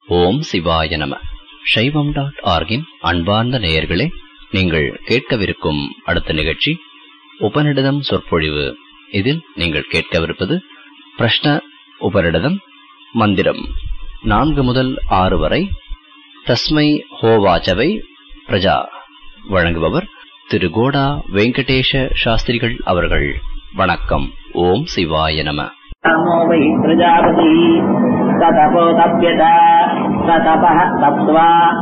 ஓம் சிவாய நம சைவம் டாட் ஆர்கின் அன்பார்ந்த நேயர்களே நீங்கள் கேட்கவிருக்கும் அடுத்த நிகழ்ச்சி உபநிடதம் சொற்பொழிவு இதில் நீங்கள் கேட்கவிருப்பது பிரஷ்ன உபநிடதம் மந்திரம் நான்கு முதல் ஆறு வரை தஸ்மை ஹோவாச்சவை பிரஜா வழங்குபவர் திரு கோடா வெங்கடேஷ சாஸ்திரிகள் அவர்கள் வணக்கம் ஓம் சிவாய நம रामो वै प्रजापति ततपोतप्यत ततपः तप्त्वा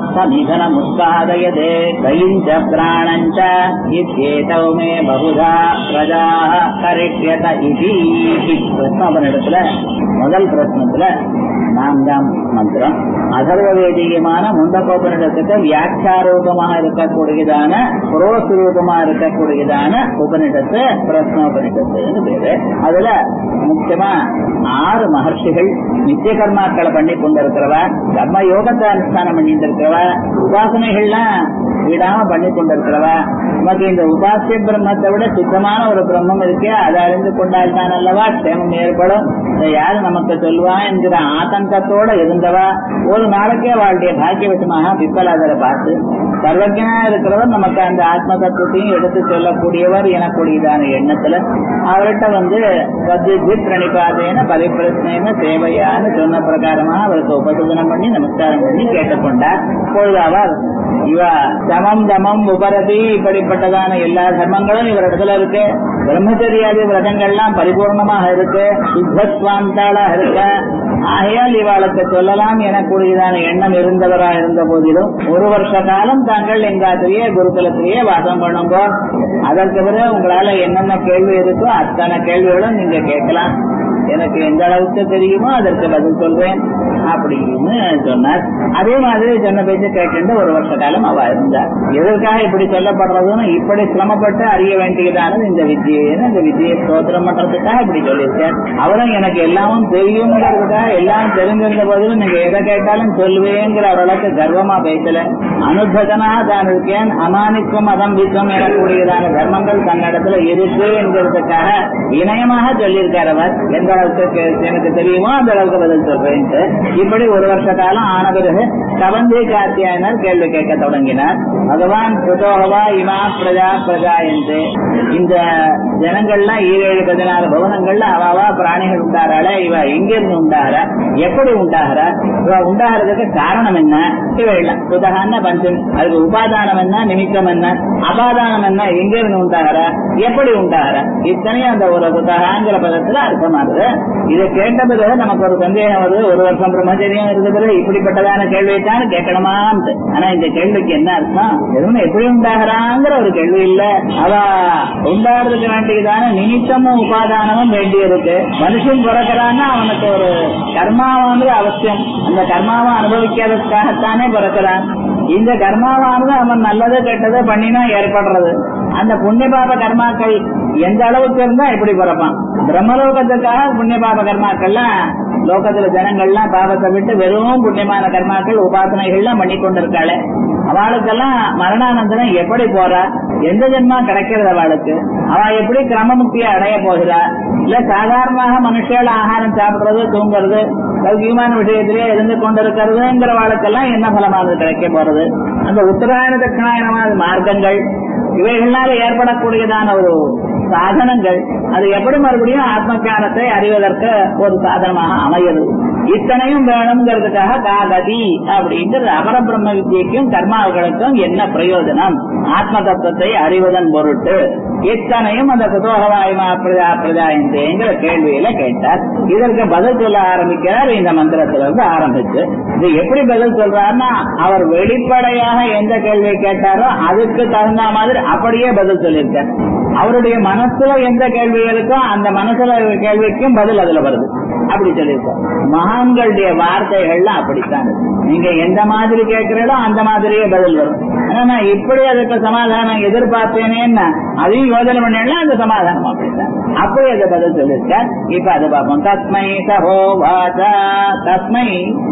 समिधनमुत्पादयते कयिम् च प्राणम् च इत्येतौ मे बहुधा प्रजाः करिष्यत इति பிரஸ்னோபனிடத்துல முதல் பிரச்சனத்துல நான்காம் மந்திரம் அதர்வ வேதியமான முண்டகோபனிடத்துக்கு வியாக்கியாரூபமாக இருக்கக்கூடியதான புரோஸ்வரூபமாக இருக்கக்கூடியதான உபனிடத்து பிரஸ்னோபனிடத்துன்னு பேரு அதுல முக்கியமா ஆறு மகர்ஷிகள் நித்திய கர்மாக்களை பண்ணி கொண்டிருக்கிறவ கர்ம யோகத்தை அனுஷ்டானம் பண்ணிட்டு இருக்கிறவ உபாசனைகள்லாம் விடாம பண்ணி கொண்டிருக்கிறவ நமக்கு இந்த உபாசிய பிரம்மத்தை விட சுத்தமான ஒரு பிரம்மம் இருக்கே அதை அறிந்து கொண்டால் தான் அல்லவா க்ஷேமம் ஏற்படும் இதை யாரு நமக்கு சொல்வா என்கிற ஆதங்கத்தோட இருந்தவா ஒரு நாளைக்கே அவளுடைய பாக்கியவசமாக பிப்பலாதரை பார்த்து சர்வஜனா இருக்கிறவர் நமக்கு அந்த ஆத்ம தத்துவத்தையும் எடுத்து சொல்லக்கூடியவர் எனக்கூடியதான எண்ணத்துல அவர்கிட்ட வந்து வத்யுத் பிரணிபாதேன பரிப்பிரச்சனைன சேவையான்னு சொன்ன பிரகாரமா அவருக்கு உபசோதனம் பண்ணி நமஸ்காரம் பண்ணி கேட்டுக்கொண்டார் அப்பொழுது அவர் இவ சமம் தமம் உபரதி இப்படிப்பட்டதான எல்லா தர்மங்களும் இவரிடத்துல இருக்கு பிரம்மச்சரியாதி விரதங்கள்லாம் பரிபூர்ணமாக இருக்கு சுத்தஸ்வாந்தாளா இருக்க ஆகையால் இவாளுக்கு சொல்லலாம் எனக்கூடியதான எண்ணம் இருந்தவரா இருந்த போதிலும் ஒரு வருஷ காலம் தாங்கள் எங்காத்திலேயே குருகுலத்திலேயே வாசம் பண்ணுங்க அதற்கு பிறகு உங்களால என்னென்ன கேள்வி இருக்கோ அத்தனை கேள்விகளும் நீங்க கேட்கலாம் எனக்கு எந்த அளவுக்கு தெரியுமோ அதற்கு பதில் சொல்வேன் அப்படின்னு சொன்னார் அதே மாதிரி சொன்ன பேச்சு கேட்டு ஒரு வருஷ காலம் அவ இருந்தார் எதற்காக இப்படி சொல்லப்படுறதுன்னு இப்படி சிரமப்பட்டு அறிய வேண்டியதானது இந்த வித்தியைன்னு இந்த வித்தியை ஸ்தோத்திரம் பண்றதுக்காக இப்படி சொல்லியிருக்கார் அவரும் எனக்கு எல்லாமும் தெரியுங்கிறதுக்காக எல்லாம் தெரிஞ்சிருந்த போதிலும் நீங்க எதை கேட்டாலும் சொல்லுவேங்கிற அவர்களுக்கு கர்வமா பேசல அனுபதனா தான் இருக்கேன் அமானிக்கும் அதம்பித்தம் எனக்கூடியதான தர்மங்கள் தன்னிடத்துல இருக்கு என்கிறதுக்காக இணையமாக சொல்லியிருக்கார் அவர் எந்த அளவுக்கு எனக்கு தெரியுமோ அந்த அளவுக்கு பதில் சொல்றேன் இப்படி ஒரு வருஷ காலம் ஆன பிறகு கவந்தி காத்தியாயனர் கேள்வி கேட்க தொடங்கினார் பகவான் சுதோகவா இமா பிரஜா பிரஜா என்று இந்த ஜனங்கள்லாம் ஈரேழு பதினாறு பவனங்கள்ல அவாவா பிராணிகள் உண்டாராள இவ எங்கிருந்து உண்டாகிற எப்படி உண்டாகிற இவ உண்டாகிறதுக்கு காரணம் என்ன இவையெல்லாம் சுதகான பஞ்சம் அதுக்கு உபாதானம் என்ன நிமித்தம் என்ன அபாதானம் என்ன எங்கிருந்து உண்டாகிற எப்படி உண்டாகிற இத்தனையும் அந்த ஒரு புத்தகாங்கிற பதத்துல அர்த்தமாகுது இதை கேட்ட பிறகு நமக்கு ஒரு சந்தேகம் வருது ஒரு வருஷம் பிரம்மச்சரியம் இருந்த பிறகு இப்படிப்பட்டதான கேள்வித்தான் கேட்கணுமான்ட்டு ஆனா இந்த கேள்விக்கு என்ன அர்த்தம் எதுவும் எப்படி உண்டாகிறாங்கிற ஒரு கேள்வி இல்ல அவ உண்டாடுறதுக்கு வேண்டியதான நிமித்தமும் உபாதானமும் வேண்டி இருக்கு மனுஷன் பிறக்கிறான்னா அவனுக்கு ஒரு கர்மாவானது அவசியம் அந்த கர்மாவை அனுபவிக்கிறதுக்காகத்தானே பிறக்கிறான் இந்த கர்மாவானது அவன் நல்லது கெட்டது பண்ணினா ஏற்படுறது அந்த புண்ணிய பாப கர்மாக்கள் எந்த அளவுக்கு இருந்தா எப்படி பிறப்பான் பிரம்மலோகத்துக்காக புண்ணிய பாப கர்மாக்கள்லாம் லோகத்துல ஜனங்கள்லாம் பாவத்தை விட்டு வெறும் புண்ணியமான கர்மாக்கள் உபாசனைகள்லாம் பண்ணி கொண்டிருக்காளே அவளுக்கெல்லாம் மரணானந்தரம் எப்படி போறா எந்த ஜென்மா கிடைக்கிறது அவளுக்கு அவ எப்படி கிரமமுக்தியை அடைய போகிறா இல்ல சாதாரணமாக மனுஷால் ஆகாரம் சாப்பிடுறது தூங்குறது சௌக்கியமான விஷயத்திலே இருந்து கொண்டிருக்கிறதுங்கிற வாழ்க்கெல்லாம் என்ன பலமானது கிடைக்க போறது அந்த உத்தராயண தட்சிணாயணமான மார்க்கங்கள் இவைகளால ஏற்படக்கூடியதான ஒரு சாதனங்கள் அது எப்படி மறுபடியும் ஆத்ம அறிவதற்கு ஒரு சாதனமாக அமையுது இத்தனையும் வேணுங்கிறதுக்காக காகதி அப்படிங்கிறது அபர பிரம்ம வித்தியைக்கும் கர்மாவுகளுக்கும் என்ன பிரயோஜனம் ஆத்ம தத்துவத்தை அறிவதன் பொருட்டு இத்தனையும் அந்த குதோகவாயுமா பிரஜா பிரஜா என்கிற கேள்வியில கேட்டார் இதற்கு பதில் சொல்ல ஆரம்பிக்கிறார் இந்த மந்திரத்திலிருந்து ஆரம்பிச்சு இது எப்படி பதில் சொல்றாருன்னா அவர் வெளிப்படையாக எந்த கேள்வியை கேட்டாரோ அதுக்கு தகுந்த மாதிரி அப்படியே பதில் சொல்லியிருக்கார் அவருடைய மனசுல எந்த கேள்வி இருக்கோ அந்த மனசுல கேள்விக்கும் பதில் அதுல வருது அப்படி சொல்லியிருக்கோம் மகான்களுடைய வார்த்தைகள்லாம் அப்படித்தான் நீங்க எந்த மாதிரி கேட்கிறீங்களோ அந்த மாதிரியே பதில் வரும் ஆனா நான் இப்படி அதுக்கு சமாதானம் எதிர்பார்த்தேனேன்னா அதையும் யோஜனை பண்ணா அந்த சமாதானம் அப்படித்தான் அப்படி அதை பதில் சொல்லியிருக்கார் இப்ப அதை பார்ப்போம் தஸ்மை சகோ வாசா தஸ்மை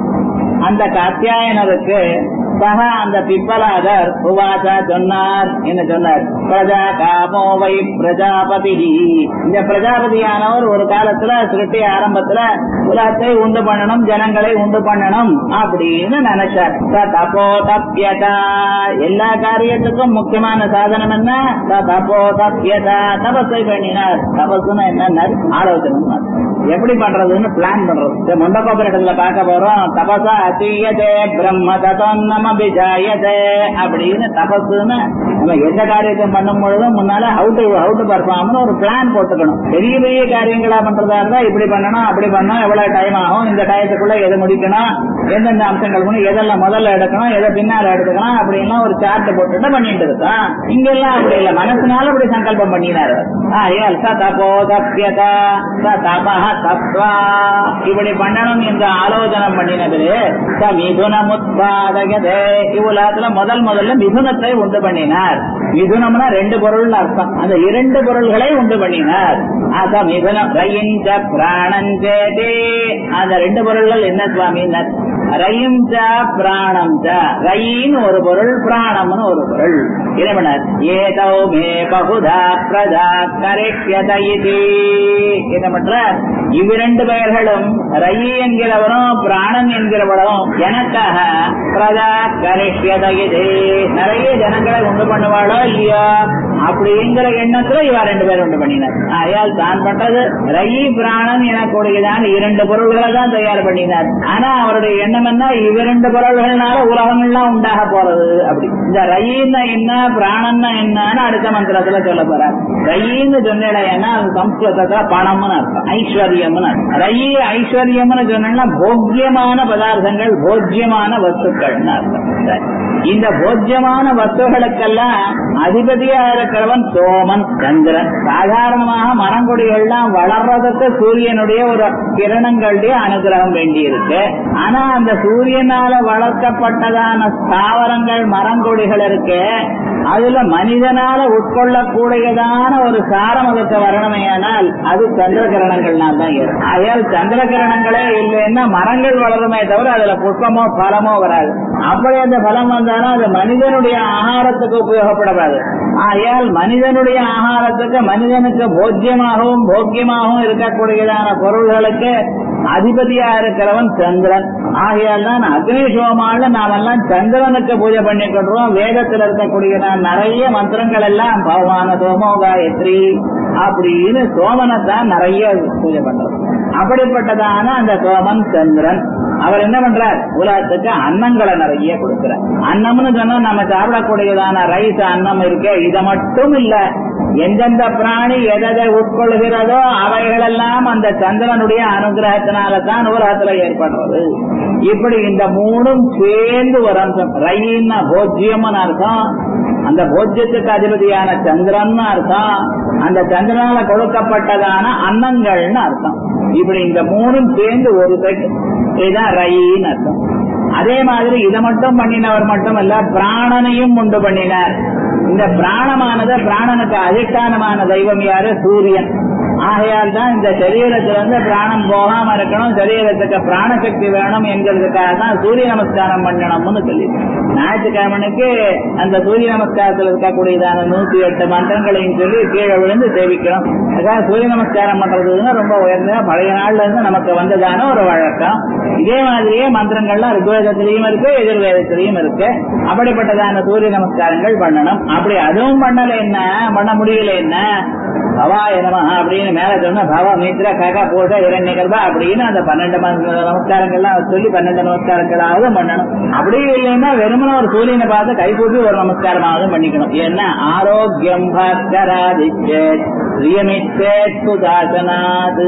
அந்த காத்தியாயனருக்கு சக அந்த பிப்பலாதர் உவாசா சொன்னார் என்ன சொன்னார் பிரஜா காமோவை பிரஜாபதி இந்த பிரஜாபதியானவர் ஒரு காலத்துல சிருஷ்டி ஆரம்பத்துல உலகத்தை உண்டு பண்ணணும் ஜனங்களை உண்டு பண்ணணும் அப்படின்னு நினைச்சார் ச தபோ தப்யதா எல்லா காரியத்துக்கும் முக்கியமான சாதனம் என்ன ச தபோ தப்யதா தபஸை பண்ணினார் தபஸ்னா என்ன ஆலோசனை எப்படி பண்றதுன்னு பிளான் பண்றது இந்த முண்டகோபுரத்துல பார்க்க போறோம் தபசா அத்தீயதே பிரம்ம ததோன்னம விஜாயதே அப்படின்னு தபசுன்னு நம்ம எந்த காரியத்தை பண்ணும் பொழுதும் முன்னால ஹவு டு ஹவு டு பர்ஃபார்ம்னு ஒரு பிளான் போட்டுக்கணும் பெரிய பெரிய காரியங்களா பண்றதா இருந்தா இப்படி பண்ணணும் அப்படி பண்ணணும் எவ்வளவு டைம் ஆகும் இந்த டயத்துக்குள்ள எது முடிக்கணும் எந்தெந்த அம்சங்கள் பண்ணணும் எதெல்லாம் முதல்ல எடுக்கணும் எதை பின்னால எடுத்துக்கலாம் அப்படின்லாம் ஒரு சார்ட் போட்டுட்டு பண்ணிட்டு இருக்கோம் இங்கெல்லாம் அப்படி இல்ல மனசுனால அப்படி சங்கல்பம் பண்ணினாரு ஆயால் ச தபோ தப்யதா ச தபஹ தத்வா இப்படி பண்ணணும் என்று ஆலோசனை பண்ணினது ச மிதுனம் உத்பாதகதே இவ்வுலகத்துல முதல் முதல்ல மிதுனத்தை உண்டு பண்ணினார் மிதுனம்னா ரெண்டு பொருள் அர்த்தம் அந்த இரண்டு பொருள்களை உண்டு பண்ணினார் அத மிதுனம் ரயிஞ்ச பிராணஞ்சேதே அந்த ரெண்டு பொருள்கள் என்ன சுவாமி ரயும் ச பிராணம் ச ரயின்னு ஒரு பொருள் பிராணம்னு ஒரு பொருள் இறைவனர் ஏதோ மே பகுதா பிரஜா கரிஷ்யத இது என்ன பண்ற இவ்விரண்டு பெயர்களும் ரயி என்கிறவரும் பிராணன் என்கிறவரும் எனக்காக பிரஜா கரிஷ்யத இது நிறைய ஜனங்களை உண்டு பண்ணுவாளோ இல்லையோ அப்படிங்கிற எண்ணத்துல இவ ரெண்டு பேரும் உண்டு பண்ணினார் ஆயால் தான் பண்றது ரயி பிராணன் எனக்கூடியதான் இரண்டு பொருள்களை தான் தயார் பண்ணினார் ஆனா அவருடைய எண்ணம் என்ன இவ்விரண்டு பொருள்கள்னால உலகங்கள்லாம் உண்டாக போறது அப்படி இந்த ரயின்னா என்ன பிராணன்னா என்னன்னு அடுத்த மந்திரத்துல சொல்ல போறார் ரயின்னு சொன்னா அது சம்ஸ்கிருதத்துல பணம்னு அர்த்தம் ஐஸ்வர்யம்னு அர்த்தம் ரயி ஐஸ்வர்யம்னு சொன்னா போக்கியமான பதார்த்தங்கள் போக்கியமான வஸ்துக்கள்னு அர்த்தம் சரி. இந்த போக்கியமான வஸ்துகளுக்கெல்லாம் அதிபதியா இருக்கிறவன் சோமன் சந்திரன் சாதாரணமாக மரங்கொடிகள்லாம் வளர்றதுக்கு சூரியனுடைய ஒரு கிரணங்களுடைய அனுகிரகம் வேண்டி இருக்கு ஆனா அந்த சூரியனால வளர்க்கப்பட்டதான ஸ்தாவரங்கள் மரங்கொடிகள் இருக்கு அதுல மனிதனால உட்கொள்ளக்கூடியதான ஒரு சாரம் அதுக்கு வரணுமையானால் அது சந்திர கிரணங்கள்னால் தான் இருக்கும் ஆகையால் சந்திர கிரணங்களே இல்லைன்னா மரங்கள் வளருமே தவிர அதுல புஷ்பமோ பலமோ வராது அப்படி அந்த பலம் வந்தாலும் அது மனிதனுடைய ஆகாரத்துக்கு உபயோகப்படாது ஆகையால் மனிதனுடைய ஆகாரத்துக்கு மனிதனுக்கு போக்கியமாகவும் போக்கியமாகவும் இருக்கக்கூடியதான பொருள்களுக்கு அதிபதியா இருக்கிறவன் சந்திரன் ஆகையால் தான் அக்னி சோமால நாமெல்லாம் சந்திரனுக்கு பூஜை பண்ணி கொள்றோம் வேதத்தில் இருக்கக்கூடிய நான் நிறைய மந்திரங்கள் எல்லாம் பகவான சோமோ காயத்ரி அப்படின்னு சோமனை தான் நிறைய பூஜை பண்றோம் அப்படிப்பட்டதான அந்த சோமன் சந்திரன் அவர் என்ன பண்றார் உலகத்துக்கு அன்னங்களை நிறைய கொடுக்கிறார் அன்னம்னு சொன்னா நம்ம சாப்பிடக்கூடியதான ரைஸ் அன்னம் இருக்கே இதை மட்டும் இல்ல எந்தெந்த பிராணி எதை உட்கொள்கிறதோ அவைகளெல்லாம் அந்த சந்திரனுடைய அனுகிரகத்தினால தான் உலகத்துல ஏற்படுறது இப்படி இந்த மூணும் சேர்ந்து ஒரு அம்சம் ரயின்னா போஜ்யம்னு அர்த்தம் அந்த போஜ்யத்துக்கு அதிபதியான சந்திரன் அர்த்தம் அந்த சந்திரனால கொடுக்கப்பட்டதான அன்னங்கள்னு அர்த்தம் இப்படி இந்த மூணும் சேர்ந்து ஒரு செட் இதுதான் ரயின்னு அர்த்தம் அதே மாதிரி இதை மட்டும் பண்ணினவர் மட்டும் இல்ல பிராணனையும் உண்டு பண்ணினார் இந்த பிராணமானது பிராணனுக்கு அதிஷ்டானமான தெய்வம் யாரு சூரியன் ஆகையால் தான் இந்த சரீரத்திலிருந்து பிராணம் போகாம இருக்கணும் சரீரத்துக்கு பிராணசக்தி வேணும் என்கிறதுக்காக தான் சூரிய நமஸ்காரம் பண்ணணும்னு சொல்லி ஞாயிற்றுக்கிழமனுக்கு அந்த சூரிய நமஸ்காரத்தில் இருக்கக்கூடியதான நூத்தி எட்டு மந்திரங்களையும் சொல்லி கீழே விழுந்து சேவிக்கணும் அதுக்காக சூரிய நமஸ்காரம் பண்றதுன்னா ரொம்ப உயர்ந்த பழைய நாள்ல இருந்து நமக்கு வந்ததான ஒரு வழக்கம் இதே மாதிரியே மந்திரங்கள்லாம் ருக்வேதத்திலையும் இருக்கு எதிர்வேதத்திலையும் இருக்கு அப்படிப்பட்டதான சூரிய நமஸ்காரங்கள் பண்ணணும் அப்படி அதுவும் பண்ணல என்ன பண்ண முடியல என்ன பவாய நம அப்படின்னு மேல சொன்ன பவ மித்ர கக போஷ இரண்ய கர்ப்பா அப்படின்னு அந்த பன்னெண்டு மந்திர நமஸ்காரங்கள்லாம் சொல்லி பன்னெண்டு நமஸ்காரங்களாவது பண்ணணும் அப்படி இல்லைன்னா வெறுமன ஒரு சூரியனை பார்த்து கைகூப்பி ஒரு நமஸ்காரமாவது பண்ணிக்கணும் ஏன்னா ஆரோக்கியம் பாஸ்கராதிச்சேத் பிரியமிச்சேத் சுதாசனாது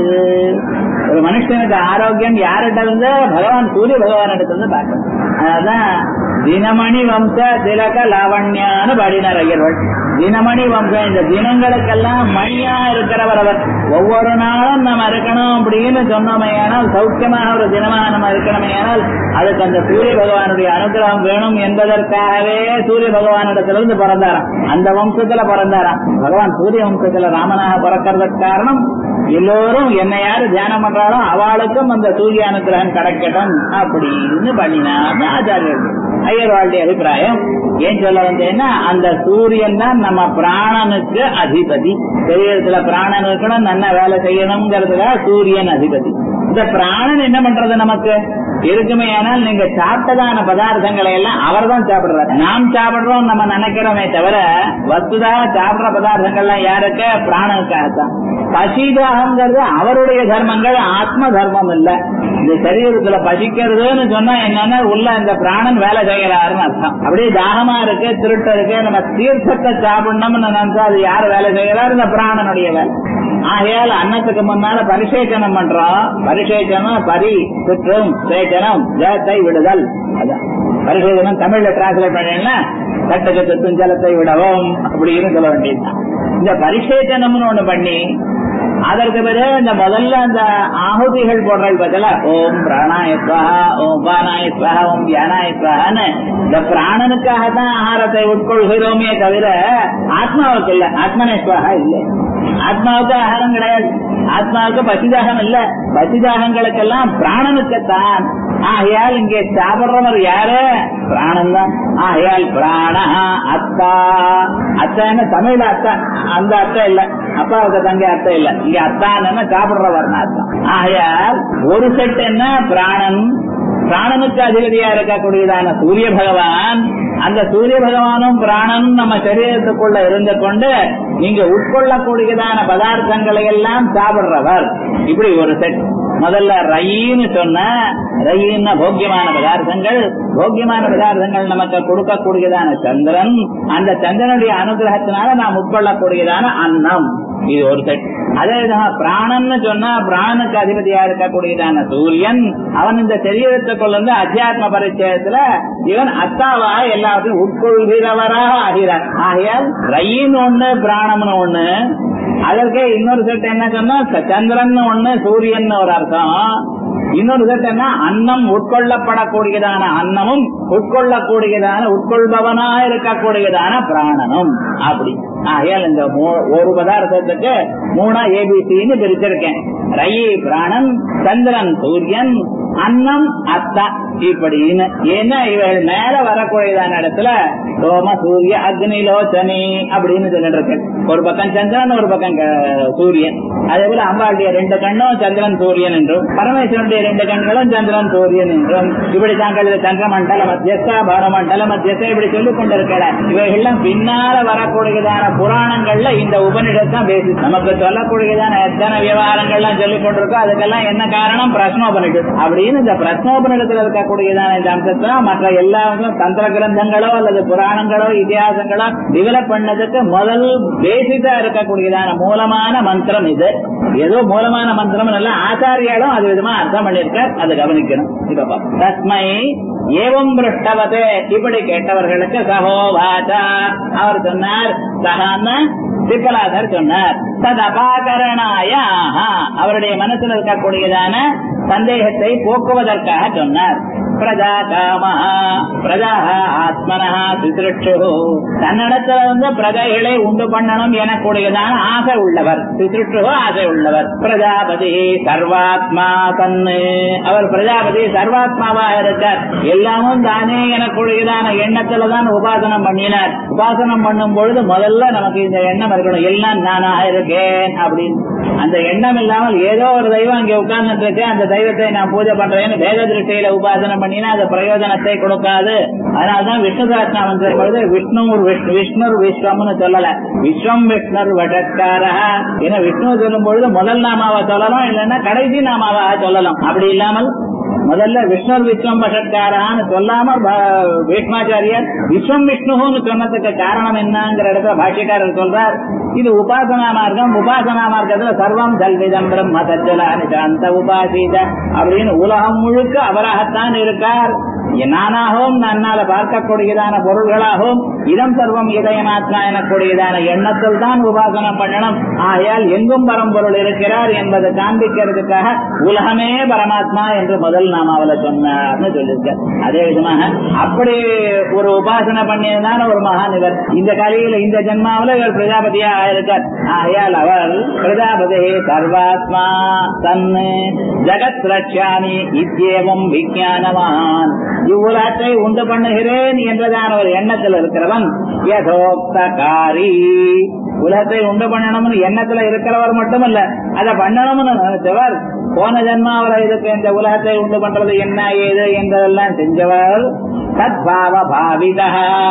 ஒரு மனுஷனுக்கு ஆரோக்கியம் யார்கிட்ட இருந்து பகவான் சூரிய பகவான் இருந்து பார்க்கணும் அதான் தினமணி வம்ச திலக லாவண்யான்னு பாடினார் ஐயர்கள் தினமணி வம்சம் இந்த தினங்களுக்கெல்லாம் மணியா இருக்கிறவர் அவர் ஒவ்வொரு நாளும் நம்ம இருக்கணும் அப்படின்னு சொன்னோமையானால் சௌக்கியமாக ஒரு தினமாக நம்ம இருக்கணுமையானால் அதுக்கு அந்த சூரிய பகவானுடைய அனுகிரகம் வேணும் என்பதற்காகவே சூரிய பகவானிடத்திலிருந்து பிறந்தாராம் அந்த வம்சத்துல பிறந்தாராம் பகவான் சூரிய வம்சத்துல ராமனாக பிறக்கிறதுக்கு காரணம் எல்லோரும் என்ன யாரு தியானம் பண்றாலும் அவளுக்கும் அந்த சூரிய அனுகிரகம் கிடைக்கட்டும் அப்படின்னு பண்ணினார் ஆச்சாரியர்கள் ஐயர்வாளுடைய அபிப்பிராயம் ஏன் சொல்ல வந்தேன்னா அந்த சூரியன் தான் நம்ம பிராணனுக்கு அதிபதி சரீரத்துல பிராணன் இருக்கணும் நல்லா வேலை செய்யணுங்கிறதுக்காக சூரியன் அதிபதி இந்த பிராணன் என்ன பண்றது நமக்கு இருக்குமே ஆனால் நீங்க சாப்பிட்டதான பதார்த்தங்களை எல்லாம் அவர் தான் சாப்பிடுறாரு நாம் சாப்பிடுறோம் நம்ம நினைக்கிறோமே தவிர வஸ்துதா சாப்பிடுற பதார்த்தங்கள்லாம் யாருக்கு பிராணனுக்காகத்தான் பசிதாகங்கிறது அவருடைய தர்மங்கள் ஆத்ம தர்மம் இல்ல இந்த சரீரத்துல பசிக்கிறதுன்னு சொன்னா என்னன்னா உள்ள இந்த பிராணன் வேலை செய்யறாருன்னு அர்த்தம் அப்படியே தாகமா இருக்கு திருட்டு இருக்கு நம்ம தீர்த்தத்தை சாப்பிடணும்னு நினைச்சா அது யார் வேலை செய்யறாரு இந்த பிராணனுடைய வேலை ஆகையால் அன்னத்துக்கு முன்னால பரிசேச்சனம் பண்றோம் பரிசேச்சனம் பரி குற்றம் சேச்சனம் ஜலத்தை விடுதல் அதான் பரிசேச்சனம் தமிழ்ல டிரான்ஸ்லேட் பண்ணீங்கன்னா கட்டுக்கு துத்தும் ஜலத்தை விடவும் அப்படின்னு சொல்ல வேண்டியதுதான் இந்த பரிசேச்சனம்னு ஒண்ணு பண்ணி அதற்கு பிறகு இந்த முதல்ல அந்த ஆகுதிகள் போடுறது பதிலா ஓம் பிராணாய ஸ்வஹா ஓம் பானாய ஸ்வஹா ஓம் தியானாய ஸ்வஹான்னு இந்த பிராணனுக்காக தான் ஆகாரத்தை உட்கொள்கிறோமே தவிர ஆத்மாவுக்கு இல்ல ஆத்மனே ஸ்வஹா இல்லை ஆத்மாவுக்கு ஆகாரம் கிடையாது ஆத்மாவுக்கு பசிதாகம் இல்ல பசிதாகங்களுக்கெல்லாம் பிராணனுக்குத்தான் ஆகையால் இங்கே சாப்பிடுறவர் யாரு பிராணன் தான் ஆகையால் பிராண அத்தா அத்தான்னு தமிழ்ல அத்தா அந்த அர்த்தம் இல்ல அப்பாவுக்கு தங்க அர்த்தம் இல்ல இங்க அத்தான்னு சாப்பிடுறவர் அர்த்தம் ஆகையால் ஒரு செட் என்ன பிராணன் பிராணனுக்கு அதிபதியா இருக்கக்கூடியதான சூரிய பகவான் அந்த சூரிய பகவானும் பிராணனும் நம்ம சரீரத்துக்குள்ள இருந்து கொண்டு நீங்க உட்கொள்ளக்கூடியதான பதார்த்தங்களை எல்லாம் சாப்பிடுறவர் இப்படி ஒரு செட் முதல்ல ரயின்னு சொன்ன ரயின்னா போக்கியமான பதார்த்தங்கள் போக்கியமான பதார்த்தங்கள் நமக்கு கொடுக்கக்கூடியதான சந்திரன் அந்த சந்திரனுடைய அனுகிரகத்தினால நாம் உட்கொள்ளக்கூடியதான அன்னம் இது ஒரு செட் அதே விதமா பிராணன்னு சொன்னா பிராணனுக்கு அதிபதியா இருக்கக்கூடியதான சூரியன் அவன் இந்த சரீரத்துக்குள்ள இருந்து அத்தியாத்ம பரிச்சயத்துல இவன் அத்தாவா எல்லாத்தையும் உட்கொள்கிறவராக ஆகிறார் ஆகையால் ரயின் ஒண்ணு பிராணம்னு ஒண்ணு அதற்கே இன்னொரு செட் என்ன சொன்னா சந்திரன் ஒண்ணு சூரியன் ஒரு அர்த்தம் இன்னொரு செட் என்ன அன்னம் உட்கொள்ளப்படக்கூடியதான அன்னமும் உட்கொள்ளக்கூடியதான உட்கொள்பவனா இருக்கக்கூடியதான பிராணனும் அப்படி ஆகையால் இந்த மூ- ஒரு பதார்த்தத்துக்கு மூணா ஏபிசின்னு பிரிச்சிருக்கேன் ரயி பிராணன் சந்திரன் சூரியன் அன்னம் அத்தா இப்படின்னு ஏன்னா இவள் மேல வரக்கூடியதான இடத்துல சோம சூரிய அக்னி லோச்சனி அப்படின்னு சொல்லிட்டு இருக்கு ஒரு பக்கம் சந்திரன் ஒரு பக்கம் க- சூரியன் அதே போல அம்பாளுடைய ரெண்டு கண்ணும் சந்திரன் சூரியன் என்றும் பரமேஸ்வரனுடைய ரெண்டு கண்களும் சந்திரன் சூரியன் என்றும் இப்படி தாங்கள் சந்திரமண்டல மத்தியஸ்தா பாரமண்டல மத்தியஸ்தா இப்படி சொல்லிக் கொண்டிருக்கிற இவைகள்லாம் பின்னால வரக்கூடியதான புராணங்கள்ல இந்த உபனிடத்தான் பேசி நமக்கு சொல்லக்கூடியதான எத்தனை விவகாரங்கள்லாம் சொல்லிக் கொண்டிருக்கோ அதுக்கெல்லாம் என்ன காரணம் பிரஸ்னோபனிஷத் அப்படின்னு இந்த பிரஸ்னோபனிடத்துல இருக்கக்கூடியதான இந்த அம்சத்தை மற்ற எல்லா தந்திர கிரந்தங்களோ அல்லது புராணங்களோ இதிகாசங்களோ டெவலப் பண்ணதுக்கு முதல் பேசிக்கா இருக்கக்கூடியதான மூலமான மந்திரம் இது ஏதோ மூலமான மந்திரம் இல்ல ஆச்சாரியாலும் அது விதமா அர்த்தம் பண்ணிருக்கார் அதை கவனிக்கணும் இப்ப பாப்போம். தஸ்மை ஏவம் பிருஷ்டவதே இப்படி கேட்டவர்களுக்கு சகோவாச்சா அவர் சொன்னார் சகான்னு சிப்பலாதர் சொன்னார் ததபாகரணாய ஆஹா. அவருடைய மனசுல இருக்கக்கூடியதான சந்தேகத்தை போக்குவதற்காக சொன்னார் பிரஜா காமஹா பிரஜா ஆத்மனஹா சிசுருட்சு தன்னிடத்துல வந்து பிரஜைகளை உண்டு பண்ணணும் எனக்கூடியதான ஆசை உள்ளவர் சிசுருட்சு ஆசை உள்ளவர் பிரஜாபதி சர்வாத்மா தன்னு அவர் பிரஜாபதி சர்வாத்மாவா இருக்கார் எல்லாமும் தானே எனக்குரியதான எண்ணத்துல தான் உபாசனம் பண்ணினார் உபாசனம் பண்ணும் பொழுது முதல்ல நமக்கு இந்த எண்ணம் இருக்கணும் எல்லாம் நானாக இருக்கேன் அப்படின்னு அந்த எண்ணம் இல்லாமல் ஏதோ ஒரு தெய்வம் அங்கே உட்கார்ந்துட்டு இருக்கு அந்த தெய்வத்தை நான் பூஜை பண்றேன்னு வேத திருஷ்டியில உபாசனம் பண்ணினா அது பிரயோஜனத்தை கொடுக்காது அதனாலதான் விஷ்ணு சாஸ்திரம் சொல்லும் பொழுது விஷ்ணு விஷ்ணு விஷ்ணு விஸ்வம்னு சொல்லல விஸ்வம் விஷ்ணர் வடக்காரா ஏன்னா விஷ்ணு சொல்லும் பொழுது முதல் நாமாவை சொல்லலாம் இல்லைன்னா கடைசி நாமாவா சொல்லலாம் அப்படி இல்லாமல் முதல்ல விஷ்ணு விஸ்வம் பஷட்காரான்னு சொல்லாம ப- பீஷ்மாச்சாரியர் விஸ்வம் விஷ்ணுன்னு சொன்னதுக்கு காரணம் என்னங்கிற இடத்துல பாஷ்யக்காரர் சொல்றார் இது உபாசனா மார்க்கம் உபாசனா மார்க்கத்துல சர்வம் கல்விதம் பிரம்ம சஜ்ஜலானி சாந்த உபாசீத அப்படின்னு உலகம் முழுக்க அவராகத்தான் இருக்கார் நானாகவும் நன்னால பார்க்கக்கூடியதான பொருள்களாகவும் இதம் சர்வம் இதயமாத்மா எனக்கூடியதான எண்ணத்தில் தான் உபாசனம் பண்ணணும் ஆகையால் எங்கும் பரம்பொருள் இருக்கிறார் என்பதை காண்பிக்கிறதுக்காக உலகமே பரமாத்மா என்று முதல் நாமாவில சொன்னார்னு சொல்லியிருக்கார் அதே விதமாக அப்படி ஒரு உபாசனை பண்ணியதான ஒரு மகான் இவர் இந்த கலியில இந்த ஜென்மாவில இவர் பிரஜாபதியா ஆயிருக்கார் ஆகையால் அவர் பிரஜாபதி சர்வாத்மா தன்னு ஜகத் ரட்சாமி இத்தியேவம் விஞ்ஞானவான் இவ்வுலகத்தை உண்டு பண்ணுகிறேன் என்றதான ஒரு எண்ணத்தில் இருக்கிறவன் யதோக்தகாரி உலகத்தை உண்டு பண்ணணும்னு எண்ணத்துல இருக்கிறவர் மட்டுமல்ல அதை பண்ணணும்னு நினைச்சவர் போன ஜென்மாவில இதுக்கு இந்த உலகத்தை உண்டு பண்றது என்ன ஏது என்பதெல்லாம் செஞ்சவர் தத்பாவ பாவிதா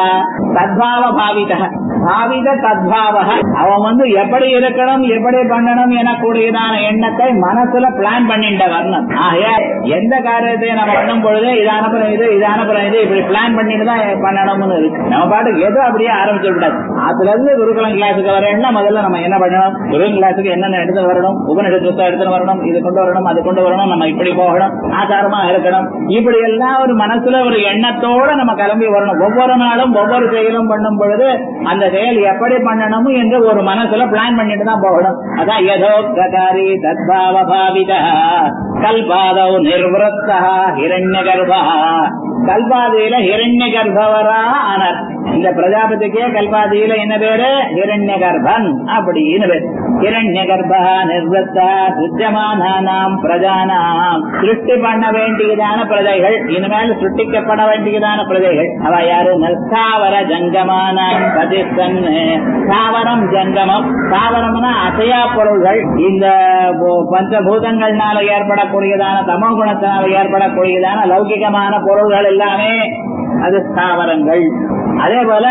தத்பாவ பாவிதா பாவித தத்பாவ அவன் வந்து எப்படி இருக்கணும் எப்படி பண்ணணும் எனக்கூடியதான எண்ணத்தை மனசுல பிளான் பண்ணிட்டவர் ஆகையா எந்த காரியத்தை நம்ம பண்ணும் பொழுது இது அனுப்புறம் இது இது அனுப்புறம் இது இப்படி பிளான் பண்ணிட்டு தான் பண்ணணும்னு இருக்கு நம்ம பாட்டுக்கு எதுவும் அப்படியே ஆரம்பிச்சு விடாது அதுல இருந்து குருகுலம் கிளாஸுக்கு வரேன்னா முதல்ல நம்ம என்ன பண்ணணும் குருகுலம் கிளாஸுக்கு என்னென்ன எடுத்து வரணும் உபநிஷத்தை எடுத்துட்டு வரணும் இது கொண்டு வரணும் அது கொண்டு வரணும் நம்ம இப்படி போகணும் ஆச்சாரமா இருக்கணும் இப்படி எல்லாம் ஒரு மனசுல ஒரு எண்ணத்தோட நம்ம கிளம்பி வரணும் ஒவ்வொரு நாளும் ஒவ்வொரு செயலும் பண்ணும் பொழுது அந்த செயல் எப்படி பண்ணணும் என்று ஒரு மனசுல பிளான் பண்ணிட்டு தான் போகணும் அதான் யதோக்தகாரி தத்பாவ பாவித கல்பாதவ் நிர்வத்தா ஹிரண்ய கர்ப்பா கல்பாதியில ஹிரண்ய கர்ப்பவரா ஆனார் இந்த பிரஜாபதிக்கே கல்பாதியில என்ன பேரு ஹிரண்ய கர்ப்பன் அப்படின்னு பேரு ஹிரண்ய கர்ப்பா நிர்வத்தா சுத்தமானாம் பிரஜானாம் சிருஷ்டி பண்ண வேண்டியதான பிரஜைகள் இனிமேல் சிருஷ்டிக்கப்பட வேண்டியதான பிரஜைகள் அவ யாரு நற்காவர ஜங்கமானாம் பதிஸ்தன் தாவரம் ஜங்கமம் தாவரம்னா அசையா பொருள்கள் இந்த பஞ்சபூதங்கள்னால ஏற்படக்கூடியதான தமோ குணத்தினால ஏற்படக்கூடியதான லௌகிகமான பொருள்கள் எல்லாமே அது ஸ்தாவரங்கள் அதே போல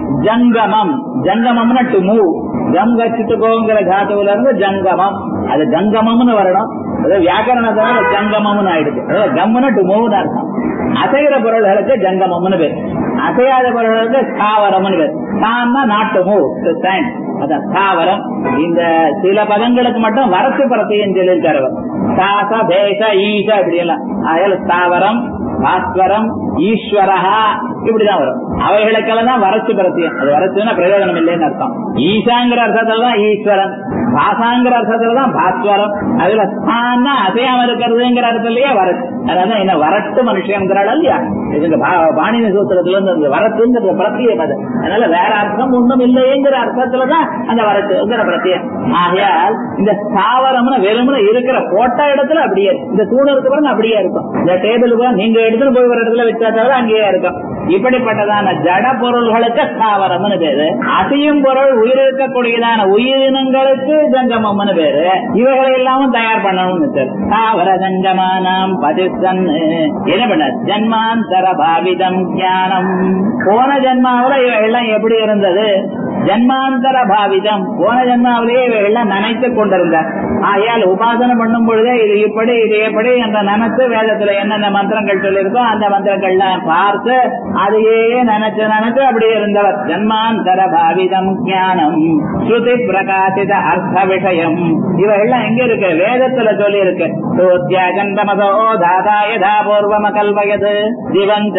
ஜங்கமம் ஜங்கமம்னா டு மூவ் ஜங்க சிட்டுகோங்கிற தாத்துவில இருந்து ஜங்கமம் அது ஜங்கமம்னு வரணும் அது வியாக்கரணத்தோட ஜங்கமம்னு ஆயிடுது அதாவது கம்முன்னு டு மூவ்னு அர்த்தம் அசைகிற பொருள்களுக்கு ஜங்கமம்னு பேர் அசையாத பொருள்களுக்கு ஸ்தாவரம்னு பேர் தான்னா நாட்டு மூவ் ஸ்டாண்ட் அதான் ஸ்தாவரம் இந்த சில பதங்களுக்கு மட்டும் வரத்து பரத்தையும் சொல்லியிருக்காரு அவர் சாச பேச ஈச இப்படி எல்லாம் அதில் ஸ்தாவரம் பாஸ்வரம் ஈஸ்வரஹா இப்படிதான் வரும் அவைகளுக்கெல்லாம் தான் வரச்சு பிரத்தியம் அது வரச்சுன்னா பிரயோஜனம் இல்லைன்னு அர்த்தம் ஈசாங்கிற அர்த்தத்துல தான் ஈஸ்வரன் பாசாங்கிற அர்த்தத்துல தான் பாஸ்வரம் அதுல ஸ்தான்னா அசையாம இருக்கிறதுங்கிற அர்த்தத்திலேயே வரச்சு அதான் என்ன வரட்டு மனுஷங்கிறாள் இல்லையா இதுங்க பாணினி சூத்திரத்துல இருந்து அந்த வரத்துங்கிறது பிரத்தியம் அது அதனால வேற அர்த்தம் ஒன்றும் இல்லைங்கிற அர்த்தத்துலதான் அந்த வரத்துங்கிற பிரத்தியம் ஆகையால் இந்த ஸ்தாவரம்னு வெறுமனே இருக்கிற போட்ட இடத்துல அப்படியே இருக்கும். இந்த தூண் இருக்கு பாருங்க அப்படியே இருக்கும் இந்த டேபிள் கூட நீங்க எடுத்துட்டு போய் ஒரு இடத்துல வச்சா தவிர அங்கேயே இருக்கும் இப்படிப்பட்டதான ஜட பொருள்களுக்கு ஸ்தாவரம்னு பேரு அசையும் பொருள் உயிர் இருக்கக்கூடியதான உயிரினங்களுக்கு ஜங்கமம்னு பேரு இவைகளை எல்லாமும் தயார் பண்ணணும்னு பேரு ஸ்தாவர ஜங்கமானாம் பதிசன் என்ன பண்ண ஜன்மாந்தர பாவிதம் ஞானம் போன ஜன்மாவில இவைகள்லாம் எப்படி இருந்தது ஜன்மாந்தர பாவிதம் போன ஜன்மாவிலேயே இவைகள்லாம் நினைத்து கொண்டிருந்தார் ஆகையால் உபாசனை பண்ணும் பொழுதே இது இப்படி இது எப்படி என்ற நினைத்து வேதத்துல என்னென்ன மந்திரங்கள் சொல்லியிருக்கோ அந்த மந்திரங்கள்லாம் பார்த்து அதையே நினைச்சு நினைச்சு அப்படியே இருந்தவர் ஜன்மாந்தர பாவிதம் ஞானம் ஸ்ருதி பிரகாசித அர்த்த விஷயம் இவைகள்லாம் எங்க இருக்கு வேதத்துல சொல்லி இருக்கு சோத்யாகந்தமதோ தாதா யதா பூர்வம கல்வயது ஜீவஞ்ச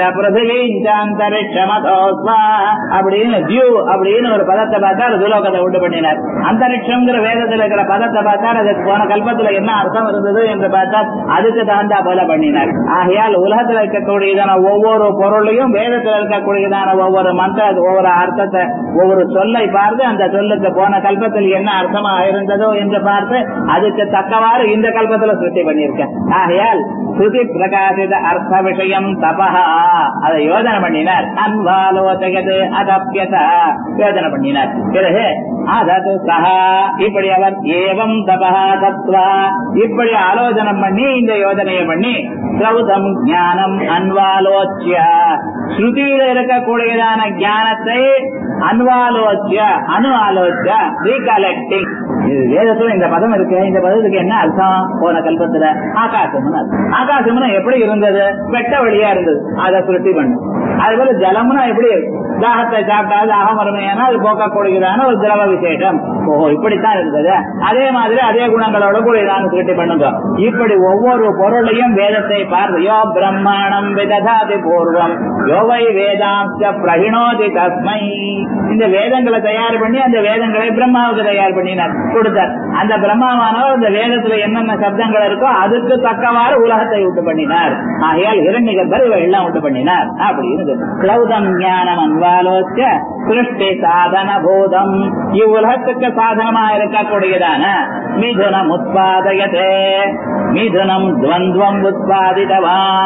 பிருத்திவீஞ்சாந்தரிஷமதோ அப்படின்னு தியூ அப்படின்னு ஒரு பதத்தை பார்த்தா அது துலோகத்தை உண்டு பண்ணினார் அந்தரிஷம்ங்கிற வேதத்துல இருக்கிற பதத்தை பார்த்தா அதுக்கு போன கல்பத்துல என்ன அர்த்தம் இருந்தது என்று பார்த்தா அதுக்கு தகுந்தா போல பண்ணினார் ஆகையால் உலகத்துல இருக்கக்கூடியதான ஒவ்வொரு பொருளையும் வேதத்துல இருக்கக்கூடியதான ஒவ்வொரு மந்திர ஒவ்வொரு அர்த்தத்தை ஒவ்வொரு சொல்லை பார்த்து அந்த சொல்லுக்கு போன கல்பத்தில் என்ன அர்த்தமா இருந்ததோ என்று பார்த்து அதுக்கு தக்கவாறு இந்த கல்பத்துல சிருஷ்டி பண்ணியிருக்கேன் ஆகையால் ஸ்ருதி பிரகாசித அர்த்த விஷயம் தபஹா அதை யோஜனை பண்ணினார் அன்வாலோசகது அதப்பியத யோஜனை பண்ணினார் பிறகு அதது சஹா இப்படி அவர் ஏவம் தபஹா தத்வா இப்படி ஆலோசனை பண்ணி இந்த யோஜனையை பண்ணி சௌதம் ஞானம் அன்வாலோச்சிய ஸ்ருதியில இருக்கக்கூடியதான ஞானத்தை அன்வாலோச்சிய அணு ஆலோச்சிய ரீகலெக்டிங் இது வேதத்துல இந்த பதம் இருக்கு இந்த பதத்துக்கு என்ன அர்த்தம் போன கல்பத்துல ஆகாசம்னு அர்த்தம். ஆகாசம்னா எப்படி இருந்தது வெட்ட வழியா இருந்தது அதை சுருட்டி பண்ணும் அது போல ஜலம்னா எப்படி தாகத்தை சாப்பிட்டா தாகம் வறுமையானா அது போக்கக்கூடியதான ஒரு திரவ விசேஷம் ஓஹோ இப்படித்தான் இருந்தது அதே மாதிரி அதே குணங்களோட கூடியதான சுருட்டி பண்ணுங்க இப்படி ஒவ்வொரு பொருளையும் வேதத்தை பார்த்து யோ பிரம்மாணம் விததாதி பூர்வம் யோவை வேதாம்ச பிரகிணோதி தஸ்மை இந்த வேதங்களை தயார் பண்ணி அந்த வேதங்களை பிரம்மாவுக்கு தயார் பண்ணினார் கொடுத்தார் அந்த பிரம்மாவானவர் அந்த வேதத்துல என்னென்ன சப்தங்கள் இருக்கோ அதுக்கு தக்கவாறு உலகத்தை உண்டு பண்ணினார் ஆகையால் இரண்டிகர் இவை எல்லாம் உண்டு பண்ணினார் அப்படின்னு கிளௌதம் ஞானம் அன்பாலோச்ச சிருஷ்டி சாதன பூதம் இவ்வுலகத்துக்கு சாதனமா இருக்கக்கூடியதான மிதுனம் உத்பாதயதே மிதுனம் துவந்துவம் உத்பாதிதவான்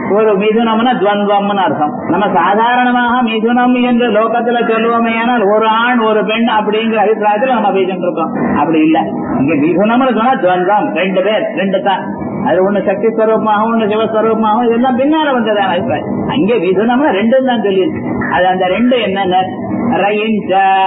ஒரு மிதுனம்னா துவந்தம்னு அர்த்தம் நம்ம சாதாரணமாக மிதுனம் என்று லோகத்துல சொல்லுவோமே ஆனால் ஒரு ஆண் ஒரு பெண் அப்படிங்கிற அபிப்பிராயத்துல நம்ம பேசிட்டு இருக்கோம் அப்படி இல்ல இங்க மிதுனம்னு சொன்னா துவந்தம் ரெண்டு பேர் ரெண்டு தான் அது ஒண்ணு சக்தி ஸ்வரூபமாகவும் ஒண்ணு சிவஸ்வரூபமாகவும் இதெல்லாம் பின்னால வந்ததான அபிப்பிராயம் அங்கே மிதுனம்னா ரெண்டும் தான் சொல்லியிருக்கு அது அந்த ரெண்டு என்னென்ன ரயிஞ்ச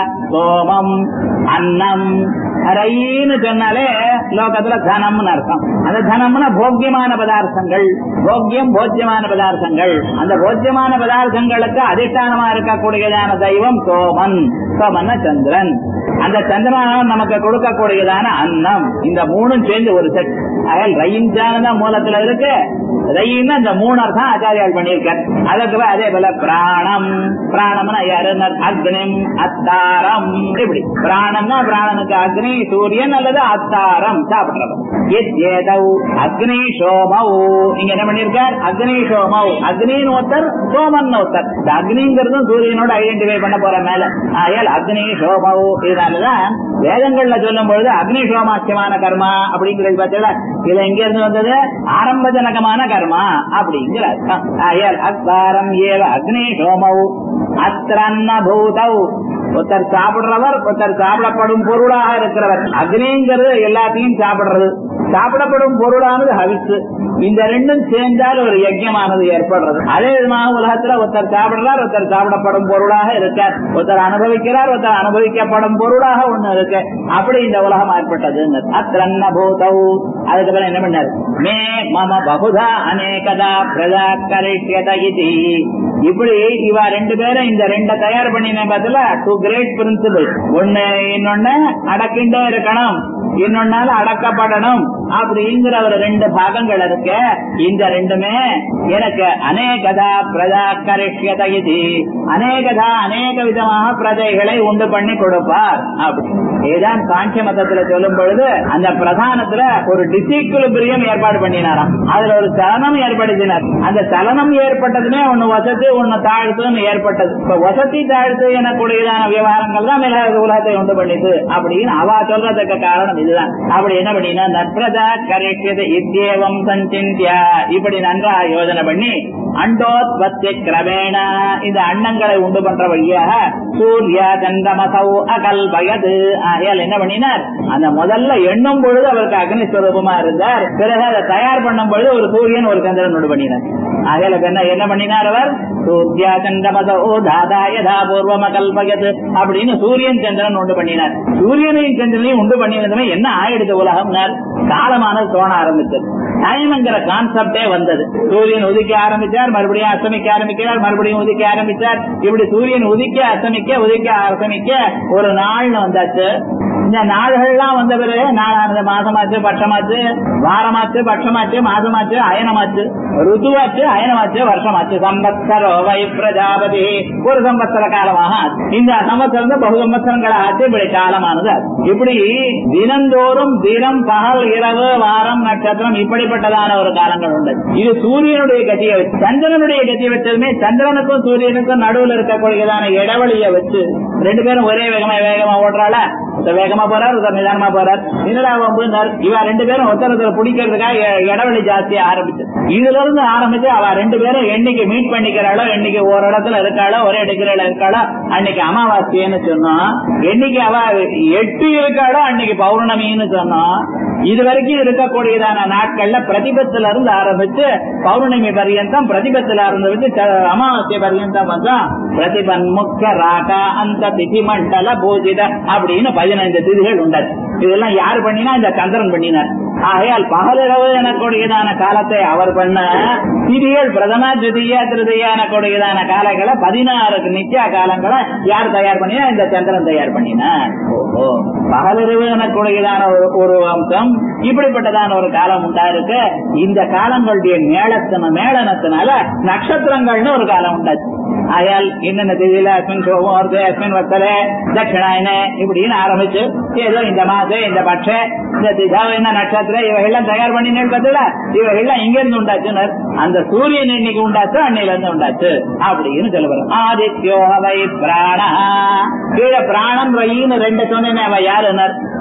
சோமம் அன்னம் ரயின்னு சொன்னாலே லோகத்துல தனம்னு அர்த்தம் அந்த தனம்னா போக்கியமான பதார்த்தங்கள் போக்கியம் போக்கியமான பதார்த்தங்கள் அந்த போக்கியமான பதார்த்தங்களுக்கு அதிஷ்டானமா இருக்கக்கூடியதான தெய்வம் சோமன் சோமன்னா சந்திரன் அந்த சந்திரன் நமக்கு கொடுக்கக்கூடியதான அன்னம் இந்த மூணும் சேர்ந்து ஒரு செட் அயல் ரயின்ஜான மூலத்துல இருக்கு ரயின்னு அந்த மூணு அர்த்தம் ஆச்சாரியால் பண்ணியிருக்கார் அதுக்கு அதே போல பிராணம் பிராணம்னா யாரு அக்னிம் அத்தாரம் இப்படி பிராணம்னா பிராணனுக்கு அக்னி சூரியன் அல்லது அத்தாரம் சாப்பிடுறவர் ஏதவு அக்னி சோமௌ இங்க என்ன பண்ணிருக்கார் அக்னி சோமௌ அக்னின்னு ஒருத்தர் சோமன் ஒருத்தர் இந்த அக்னிங்கிறதும் சூரியனோட ஐடென்டிஃபை பண்ண போற மேல ஆயால் அக்னி சோமௌ இதனாலதான் வேதங்கள்ல சொல்லும் பொழுது அக்னி சோமாக்கியமான கர்மா அப்படிங்கிறது பார்த்தீங்களா இது எங்க இருந்து வந்தது ஆரம்பஜனகமான கர்மா அப்படிங்கிற அர்த்தம் ஆயால் அக்பாரம் ஏவ அக்னி சோமௌ அத்திரன்ன பூதௌ ஒருத்தர் சாப்பிடுறவர் ஒருத்தர் சாப்பிடப்படும் பொருளாக இருக்கிறவர் அக்னிங்கிறது எல்லாத்தையும் சாப்பிடுறது சாப்பிடப்படும் பொருளானது ஹவித்து இந்த ரெண்டும் சேர்ந்தால் ஒரு யஜ்யமானது ஏற்படுறது அதே விதமாக உலகத்துல ஒருத்தர் சாப்பிடுறார் ஒருத்தர் சாப்பிடப்படும் பொருளாக இருக்கார் ஒருத்தர் அனுபவிக்கிறார் ஒருத்தர் அனுபவிக்கப்படும் பொருளாக ஒண்ணு இருக்கு அப்படி இந்த உலகம் ஏற்பட்டது அத்திரன்ன பூதௌ அதுக்கப்புறம் என்ன பண்ணார் மே மம பகுதா அநேகதா பிரஜா கரிஷ்யத இது இப்படி இவ ரெண்டு பேரும் இந்த ரெண்ட தயார் பண்ணின பதில டூ கிரேட் பிரின்சிபிள் ஒண்ணு இன்னொன்னு அடக்கிண்டே இருக்கணும் இன்னொன்னால அடக்கப்படணும் அப்படிங்கிற ஒரு ரெண்டு பாகங்கள் இருக்க இந்த ரெண்டுமே எனக்கு அநேகதா பிரஜா கரிஷ்யத இது அநேகதா அநேக விதமாக பிரஜைகளை உண்டு பண்ணி கொடுப்பார் அப்படி இதுதான் சாங்கிய மதத்துல சொல்லும் பொழுது அந்த பிரதானத்துல ஒரு டிசிக்குலிபிரியம் ஏற்பாடு பண்ணினாராம் அதுல ஒரு சலனம் ஏற்படுத்தினார் அந்த சலனம் ஏற்பட்டதுமே ஒண்ணு வசதி ஒண்ணு தாழ்த்துன்னு ஏற்பட்டது இப்ப வசதி தாழ்த்து எனக்கூடியதான விவகாரங்கள் தான் மேல உலகத்தை உண்டு பண்ணிது அப்படின்னு அவ சொல்றதுக்கு காரணம் இதுதான் அப்படி என்ன பண்ணினா நற்பிரதா கரிஷ்யது இத்தியேவம் சஞ்சிந்தியா இப்படி நன்றா யோஜனை பண்ணி அண்டோத்பத்தி கிரமேண இந்த அன்னங்களை உண்டு பண்ற வழியாக சூரிய சந்திரமசௌ அகல்பயது ஆகையால் என்ன பண்ணினார் அந்த முதல்ல எண்ணும் பொழுது அவருக்கு அக்னிஸ்வரூபமா இருந்தார் பிறகு அதை தயார் பண்ணும் பொழுது ஒரு சூரியன் ஒரு சந்திரன் உண்டு பண்ணினார் ஆகையால என்ன என்ன பண்ணினார் அவர் சூர்யா சந்திரமசோ தாதா யதா பூர்வம கல்பயது அப்படின்னு சூரியன் சந்திரன் உண்டு பண்ணினார் சூரியனையும் சந்திரனையும் உண்டு பண்ணினதுமே என்ன ஆயிடுது உலகம்னார் காலமானது தோண ஆரம்பிச்சது டைம்ங்கிற கான்செப்டே வந்தது சூரியன் உதிக்க ஆரம்பிச்சார் மறுபடியும் அஸ்தமிக்க ஆரம்பிக்கிறார் மறுபடியும் உதிக்க ஆரம்பிச்சார் இப்படி சூரியன் உதிக்க அஸ்தமிக்க உதிக்க அஸ்தமிக்க ஒரு நாள்னு வந்தாச்சு இந்த நாள்கள்லாம் வந்த பிறகு நாளானது மாசமாச்சு பட்சமாச்சு வாரமாச்சு பட்சமாச்சு மாசமாச்சு அயனமாச்சு ருதுவாச்சு அயனமாச்சு வருஷமாச்சு சம்பத்சரோ வை பிரஜாபதி ஒரு சம்பத்சர காலமாக ஆச்சு. இந்த சம்பத்சரம் பகு சம்பத்சரங்கள் ஆச்சு இப்படி காலமானது ஆச்சு. இப்படி தினந்தோறும் தினம் பகல் இரவு வாரம் நட்சத்திரம் இப்படிப்பட்டதான ஒரு காலங்கள் உண்டு இது சூரியனுடைய கதியை வச்சு சந்திரனுடைய கதியை வச்சதுமே சந்திரனுக்கும் சூரியனுக்கும் நடுவில் இருக்கக்கூடியதான இடைவெளியை வச்சு ரெண்டு பேரும் ஒரே வேகமா வேகமா ஓடுறாள ஒருத்தர் வேகமா போறார் ஒருத்தர் நிதானமா போறார் என்னடா வம்புன்னார் இவ ரெண்டு பேரும் ஒருத்தர் ஒருத்தர் பிடிக்கிறதுக்காக இ- இடைவெளி ஜாஸ்தியா ஆரம்பிச்சு இதுல இருந்து ஆரம்பிச்சு அவ ரெண்டு பேரும் என்னைக்கு மீட் பண்ணிக்கிறாளோ என்னைக்கு ஒரு இடத்துல இருக்காளோ ஒரே டிகிரில இருக்காளோ அன்னைக்கு அமாவாசைன்னு சொன்னோம் என்னைக்கு அவ எட்டு இருக்காளோ அன்னைக்கு பௌர்ணமின்னு சொன்னோம் இது வரைக்கும் இருக்கக்கூடியதான நாட்கள்ல பிரதிபத்துல இருந்து ஆரம்பிச்சு பௌர்ணமி பரியந்தம் பிரதிபத்துல ஆரம்பிச்சு ச- அமாவாசை பரியந்தம் வந்தோம் பிரதிபன் முக்கிய ராகா அந்த திதி மண்டல பூஜித அப்படின்னு பதினைந்து திதிகள் உண்டாச்சு இதெல்லாம் யார் பண்ணினா இந்த சந்திரன் பண்ணினார் ஆகையால் பகலிரவு எனக்கூடியதான காலத்தை அவர் பண்ண திதிகள் பிரதம திருதியா திருதியா எனக்கூடியதான காலங்களை பதினாறு நித்தியா காலங்களை யார் தயார் பண்ணினா இந்த சந்திரன் தயார் பண்ணினார் ஓஹோ பகலிரவு எனக்கூடியதான ஒரு ஒரு அம்சம் இப்படிப்பட்டதான ஒரு காலம் உண்டா இருக்கு இந்த காலங்களுடைய மேளத்தின மேளனத்தினால நட்சத்திரங்கள்னு ஒரு காலம் உண்டாச்சு ஆயால் என்னென்ன திதியில அஸ்மின் சோகம் வருது அஸ்மின் வத்தலே தட்சிணாயன இப்படின்னு ஆரம்பிச்சு ஏதோ இந்த மாசம் இந்த பட்ச இந்த திசா என்ன நட்சத்திரம் இவைகள்லாம் தயார் பண்ணினேன் பார்த்தல இவைகள்லாம் இங்க இருந்து உண்டாச்சுனர் அந்த சூரியன் இன்னைக்கு உண்டாச்சு அன்னையில இருந்து உண்டாச்சு அப்படின்னு சொல்லுவார் ஆதித்யோ வை பிராண கீழே பிராணம் ரயின்னு ரெண்டு சொன்னேன் அவ யாருனர்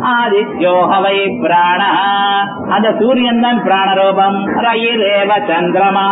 ஆதித்யோஹவை பிராண அந்த சூரியன் தான் பிராணரூபம் ரயிலேவ சந்திரமா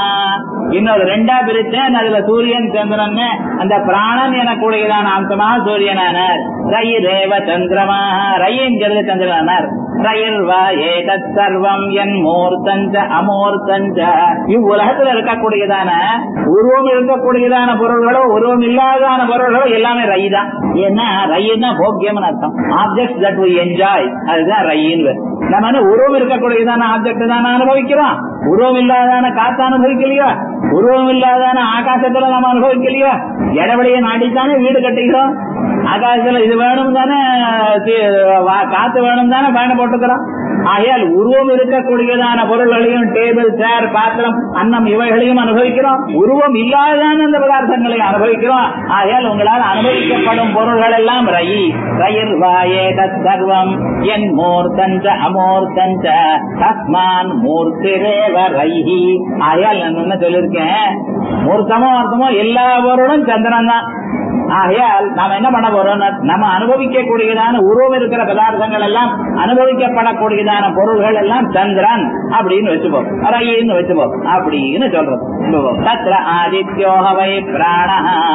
இன்னொரு ரெண்டா பிரித்தேன் அதுல சூரியன் சந்திரன் அந்த பிராணன் எனக்கூடியதான அம்சமாக சூரியனானார் ரயிலேவ சந்திரமா ரயிங்கிறது சந்திரனானார் ரயில்வா ஏதத் சர்வம் என் மூர்த்தஞ்ச அமூர்த்தஞ்ச இவ்வுலகத்துல இருக்கக்கூடியதான உருவம் இருக்கக்கூடியதான பொருள்களோ உருவம் இல்லாதான பொருள்களோ எல்லாமே ரை தான் ஏன்னா ரயின்னா போக்கியம்னு அர்த்தம் ஆப்ஜெக்ட் தட் வி என்ஜாய் அதுதான் ரயின்னு நம்ம என்ன உருவம் இருக்கக்கூடியதான ஆப்ஜெக்ட் தானே அனுபவிக்கிறோம் உருவம் இல்லாதான காத்து அனுபவிக்கலையா உருவம் இல்லாதான ஆகாசத்துல நம்ம அனுபவிக்கலையா இடவெளியை நாடித்தானே வீடு கட்டிக்கிறோம் ஆகாசத்துல இது வேணும் தானே தி- வா- காத்து வேணும் தானே பயணம் போட்டுக்கிறோம் ஆகையால் உருவம் இருக்கக்கூடியதான பொருள்களையும் டேபிள் சேர் பாத்திரம் அன்னம் இவைகளையும் அனுபவிக்கிறோம் உருவம் இல்லாதான அந்த பதார்த்தங்களை அனுபவிக்கிறோம் ஆகையால் உங்களால் அனுபவிக்கப்படும் பொருள்கள் எல்லாம் ரயி ரயிர் வாயே சர்வம் என் மூர்த்தஞ்ச அமூர்த்தஞ்ச தஸ்மான் மூர்த்திரேவ ரயி ஆகையால் நான் என்ன சொல்லியிருக்கேன் மூர்த்தமோ அர்த்தமோ எல்லா பொருளும் சந்திரன் தான் ஆகையால் நாம என்ன பண்ண போறோம் நம்ம அனுபவிக்கக்கூடியதான உருவம் இருக்கிற பதார்த்தங்கள் எல்லாம் அனுபவிக்கப்படக்கூடியதான பொருள்கள் எல்லாம் சந்திரன் அப்படின்னு வச்சுப்போம் ரயின்னு வச்சுப்போம் அப்படின்னு சொல்றது தத்ர ஆதித்யோகவை பிராண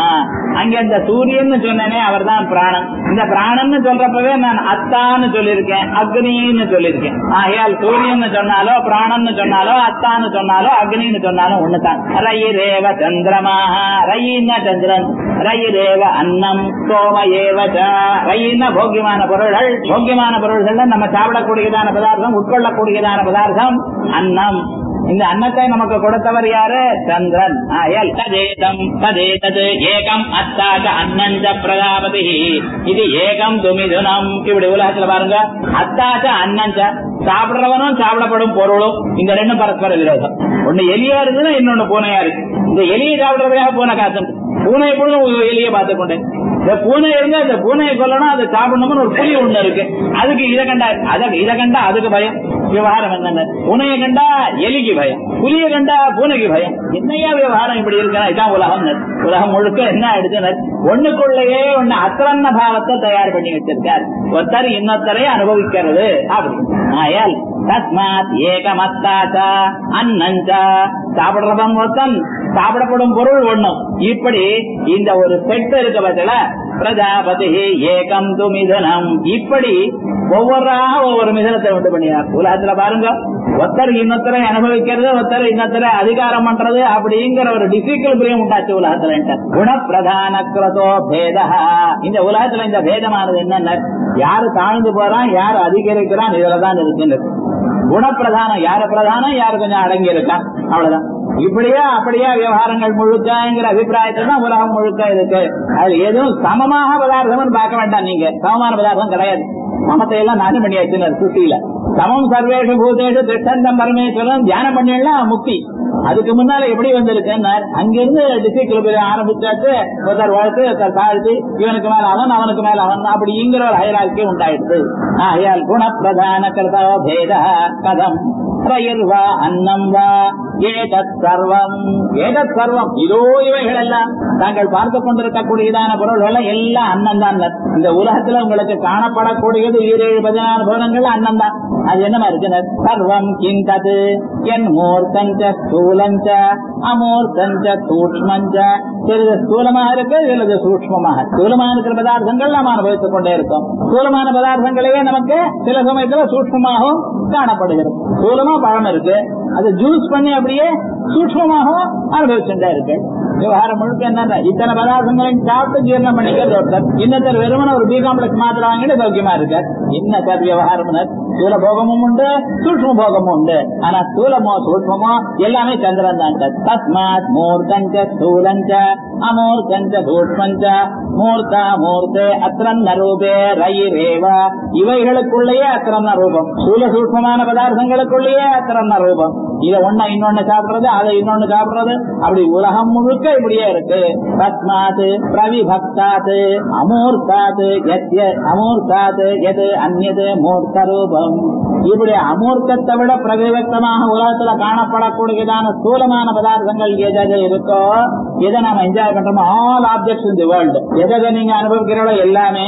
அங்க இந்த சூரியன் சொன்னனே அவர் தான் பிராணன் இந்த பிராணன் சொல்றப்பவே நான் அத்தான்னு சொல்லியிருக்கேன் அக்னின்னு சொல்லியிருக்கேன் ஆகையால் சூரியன் சொன்னாலோ பிராணன் சொன்னாலோ அத்தான்னு சொன்னாலோ அக்னின்னு சொன்னாலும் ஒண்ணுதான் ரயிரேவ சந்திரமா ரயின்னா சந்திரன் ரயிரேவ அன்னம் சோம ஏவ ரயின்னா போக்கியமான பொருள்கள் போக்கியமான பொருள்கள் நம்ம சாப்பிடக்கூடியதான பதார்த்தம் உட்கொள்ளக்கூடியதான பதார்த்தம் அன்னம் இந்த அன்னத்தை நமக்கு கொடுத்தவர் யாரு சந்திரன் ஆயல் ததேதம் ததேதது ஏகம் அத்தாச்ச அன்னஞ்ச பிரஜாபதி இது ஏகம் துமிதுனம் இப்படி உலகத்துல பாருங்க அத்தாச்ச அன்னஞ்ச சாப்பிடுறவனும் சாப்பிடப்படும் பொருளும் இந்த ரெண்டும் பரஸ்பர விரோதம் ஒண்ணு எலியா இருக்குன்னா இன்னொன்னு பூனையா இருக்கு இந்த எலியை சாப்பிடுறதுக்காக பூனை காத்து பூனை எப்பொழுதும் எலியை பார்த்து கொண்டேன் இந்த பூனை இருந்தா இந்த பூனையை கொல்லணும் அதை சாப்பிடணும்னு ஒரு புலி ஒண்ணு இருக்கு அதுக்கு இதை கண்டா அத இதை கண்டா அதுக்கு பயம் விவகாரம் என்னங்க பூனையை கண்டா எலிக்கு பயம் புலியை கண்டா பூனைக்கு பயம் என்னையா விவகாரம் இப்படி இருக்கா இதான் உலகம் உலகம் முழுக்க என்ன ஆயிடுச்சு ஒண்ணுக்குள்ளேயே ஒண்ணு அத்திரன்ன பாவத்தை தயார் பண்ணி வச்சிருக்கார் ஒருத்தர் இன்னொருத்தரை அனுபவிக்கிறது அப்படி ஆயால் தஸ்மாத் ஏகமத்தாச்சா அன்னஞ்சா சாப்பிடுறவன் ஒருத்தன் சாப்பிடப்படும் பொருள் ஒண்ணும் இப்படி இந்த ஒரு செட் இருக்க பட்சல பிரஜாபதி ஏகம் து மிதனம் இப்படி ஒவ்வொருவராக ஒவ்வொரு மிதனத்தை உண்டு பண்ணியார் உலகத்துல பாருங்க ஒருத்தர் இன்னொருத்தரை அனுபவிக்கிறது ஒருத்தர் இன்னொருத்தரை அதிகாரம் பண்றது அப்படிங்கிற ஒரு டிஃபிகல் பிரியம் உண்டாச்சு உலகத்துல குணப்பிரதான கிரதோ பேதா இந்த உலகத்துல இந்த பேதமானது என்னென்ன யாரு தாழ்ந்து போறான் யாரு அதிகரிக்கிறான் இதுலதான் இருக்கின்றது குணப்பிரதானம் யாரு பிரதானம் யாரு கொஞ்சம் அடங்கி இருக்கான் அவ்வளவுதான் இப்படியா அப்படியா விவகாரங்கள் முழுக்கங்கிற அபிப்பிராயத்தில் தான் உலகம் முழுக்க இருக்கு அது எதுவும் சமமாக பதார்த்தம்னு பார்க்க வேண்டாம் நீங்க சமமான பதார்த்தம் கிடையாது மமத்தை எல்லாம் நாசம் பண்ணியாச்சு சுத்தியில சமம் சர்வேஷு பூதேஷு திஷ்டந்தம் பரமேஸ்வரன் தியானம் பண்ணிடலாம் முக்தி அதுக்கு முன்னால எப்படி வந்திருக்குன்னா அங்கிருந்து டிசிக்கிள் ஆரம்பிச்சாச்சு ஒருத்தர் வாழ்த்து ஒருத்தர் தாழ்த்து இவனுக்கு மேல அவன் அவனுக்கு மேல அவன் அப்படிங்கிற ஒரு ஹயராக்கி உண்டாயிடுது ஆகையால் குணப்பிரதான கிருதோ பேத கதம் பிரயர்வா அன்னம் வா ஏதத் சர்வம் ஏதத் சர்வம் இதோ இவைகள் எல்லாம் தாங்கள் பார்த்து கொண்டிருக்கக்கூடியதான பொருள்கள் எல்லாம் அன்னம் தான் இந்த உலகத்துல உங்களுக்கு காணப்படக்கூடியது ஈரேழு பதினாறு பூதங்கள் அன்னம் தான் அது என்னமா இருக்கு சர்வம் கிந்தது என் மூர்த்தஞ்ச ஸ்தூலஞ்ச அமூர்த்தஞ்ச சூக்மஞ்ச சிறிது ஸ்தூலமாக இருக்கு சிறிது சூக்மமாக ஸ்தூலமாக இருக்கிற பதார்த்தங்கள் நாம் அனுபவித்துக் கொண்டே இருக்கோம் ஸ்தூலமான பதார்த்தங்களையே நமக்கு சில சமயத்துல சூக்மமாகவும் காணப்படுகிறது ஸ்தூலமா பழம் இருக்கு அது ஜூஸ் பண்ணி அப்படியே சூக்மமாகவும் அனுபவிச்சுட்டே இருக்கு விவகாரம் முழுக்க என்ன இத்தனை பதார்த்தங்களையும் சாப்பிட்டு ஜீரணம் பண்ணிக்கிறது ஒருத்தர் இன்னத்தர் வெறுமன ஒரு பி காம்ப்ளெக்ஸ் மாத்திரம் வாங்கிட்டு சௌக்கியமா இருக்கார் என்ன சார் விவகாரம் ஸ்தூல போகமும் உண்டு சூக்ம போகமும் உண்டு ஆனா ஸ்தூலமோ சூக்மமோ எல்லாமே சந்திரன் தான் தஸ்மாத் மூர்த்தஞ்ச ஸ்தூலஞ்ச அமூர்த்தஞ்ச சூக்மஞ்ச மூர்த்தா மூர்த்தே அத்திரன்ன ரூபே ரயிரேவ இவைகளுக்குள்ளேயே அத்திரன்ன ரூபம் ஸ்தூல சூக்மமான பதார்த்தங்களுக்குள்ளேயே அத்திரன்ன ரூபம் இதை ஒண்ணா இன்னொன்னு சாப்பிடுறது அதை இன்னொன்னு சாப்பிடுறது அப்படி உலகம் முழுக்க இப்படியே இருக்கு தஸ்மாத் பிரவிபக்தாத் அமூர்த்தாத் எத்ய அமூர்த்தாத் எது அந்நது மூர்த்த ரூபம் இப்படி அமூர்த்தத்தை விட பிரவிபக்தமாக உலகத்துல காணப்படக்கூடியதான ஸ்தூலமான பதார்த்தங்கள் எது இருக்கோ எதை நாம என்ஜாய் பண்றோமோ all objects in the world எதை நீங்க அனுபவிக்கிறோம் எல்லாமே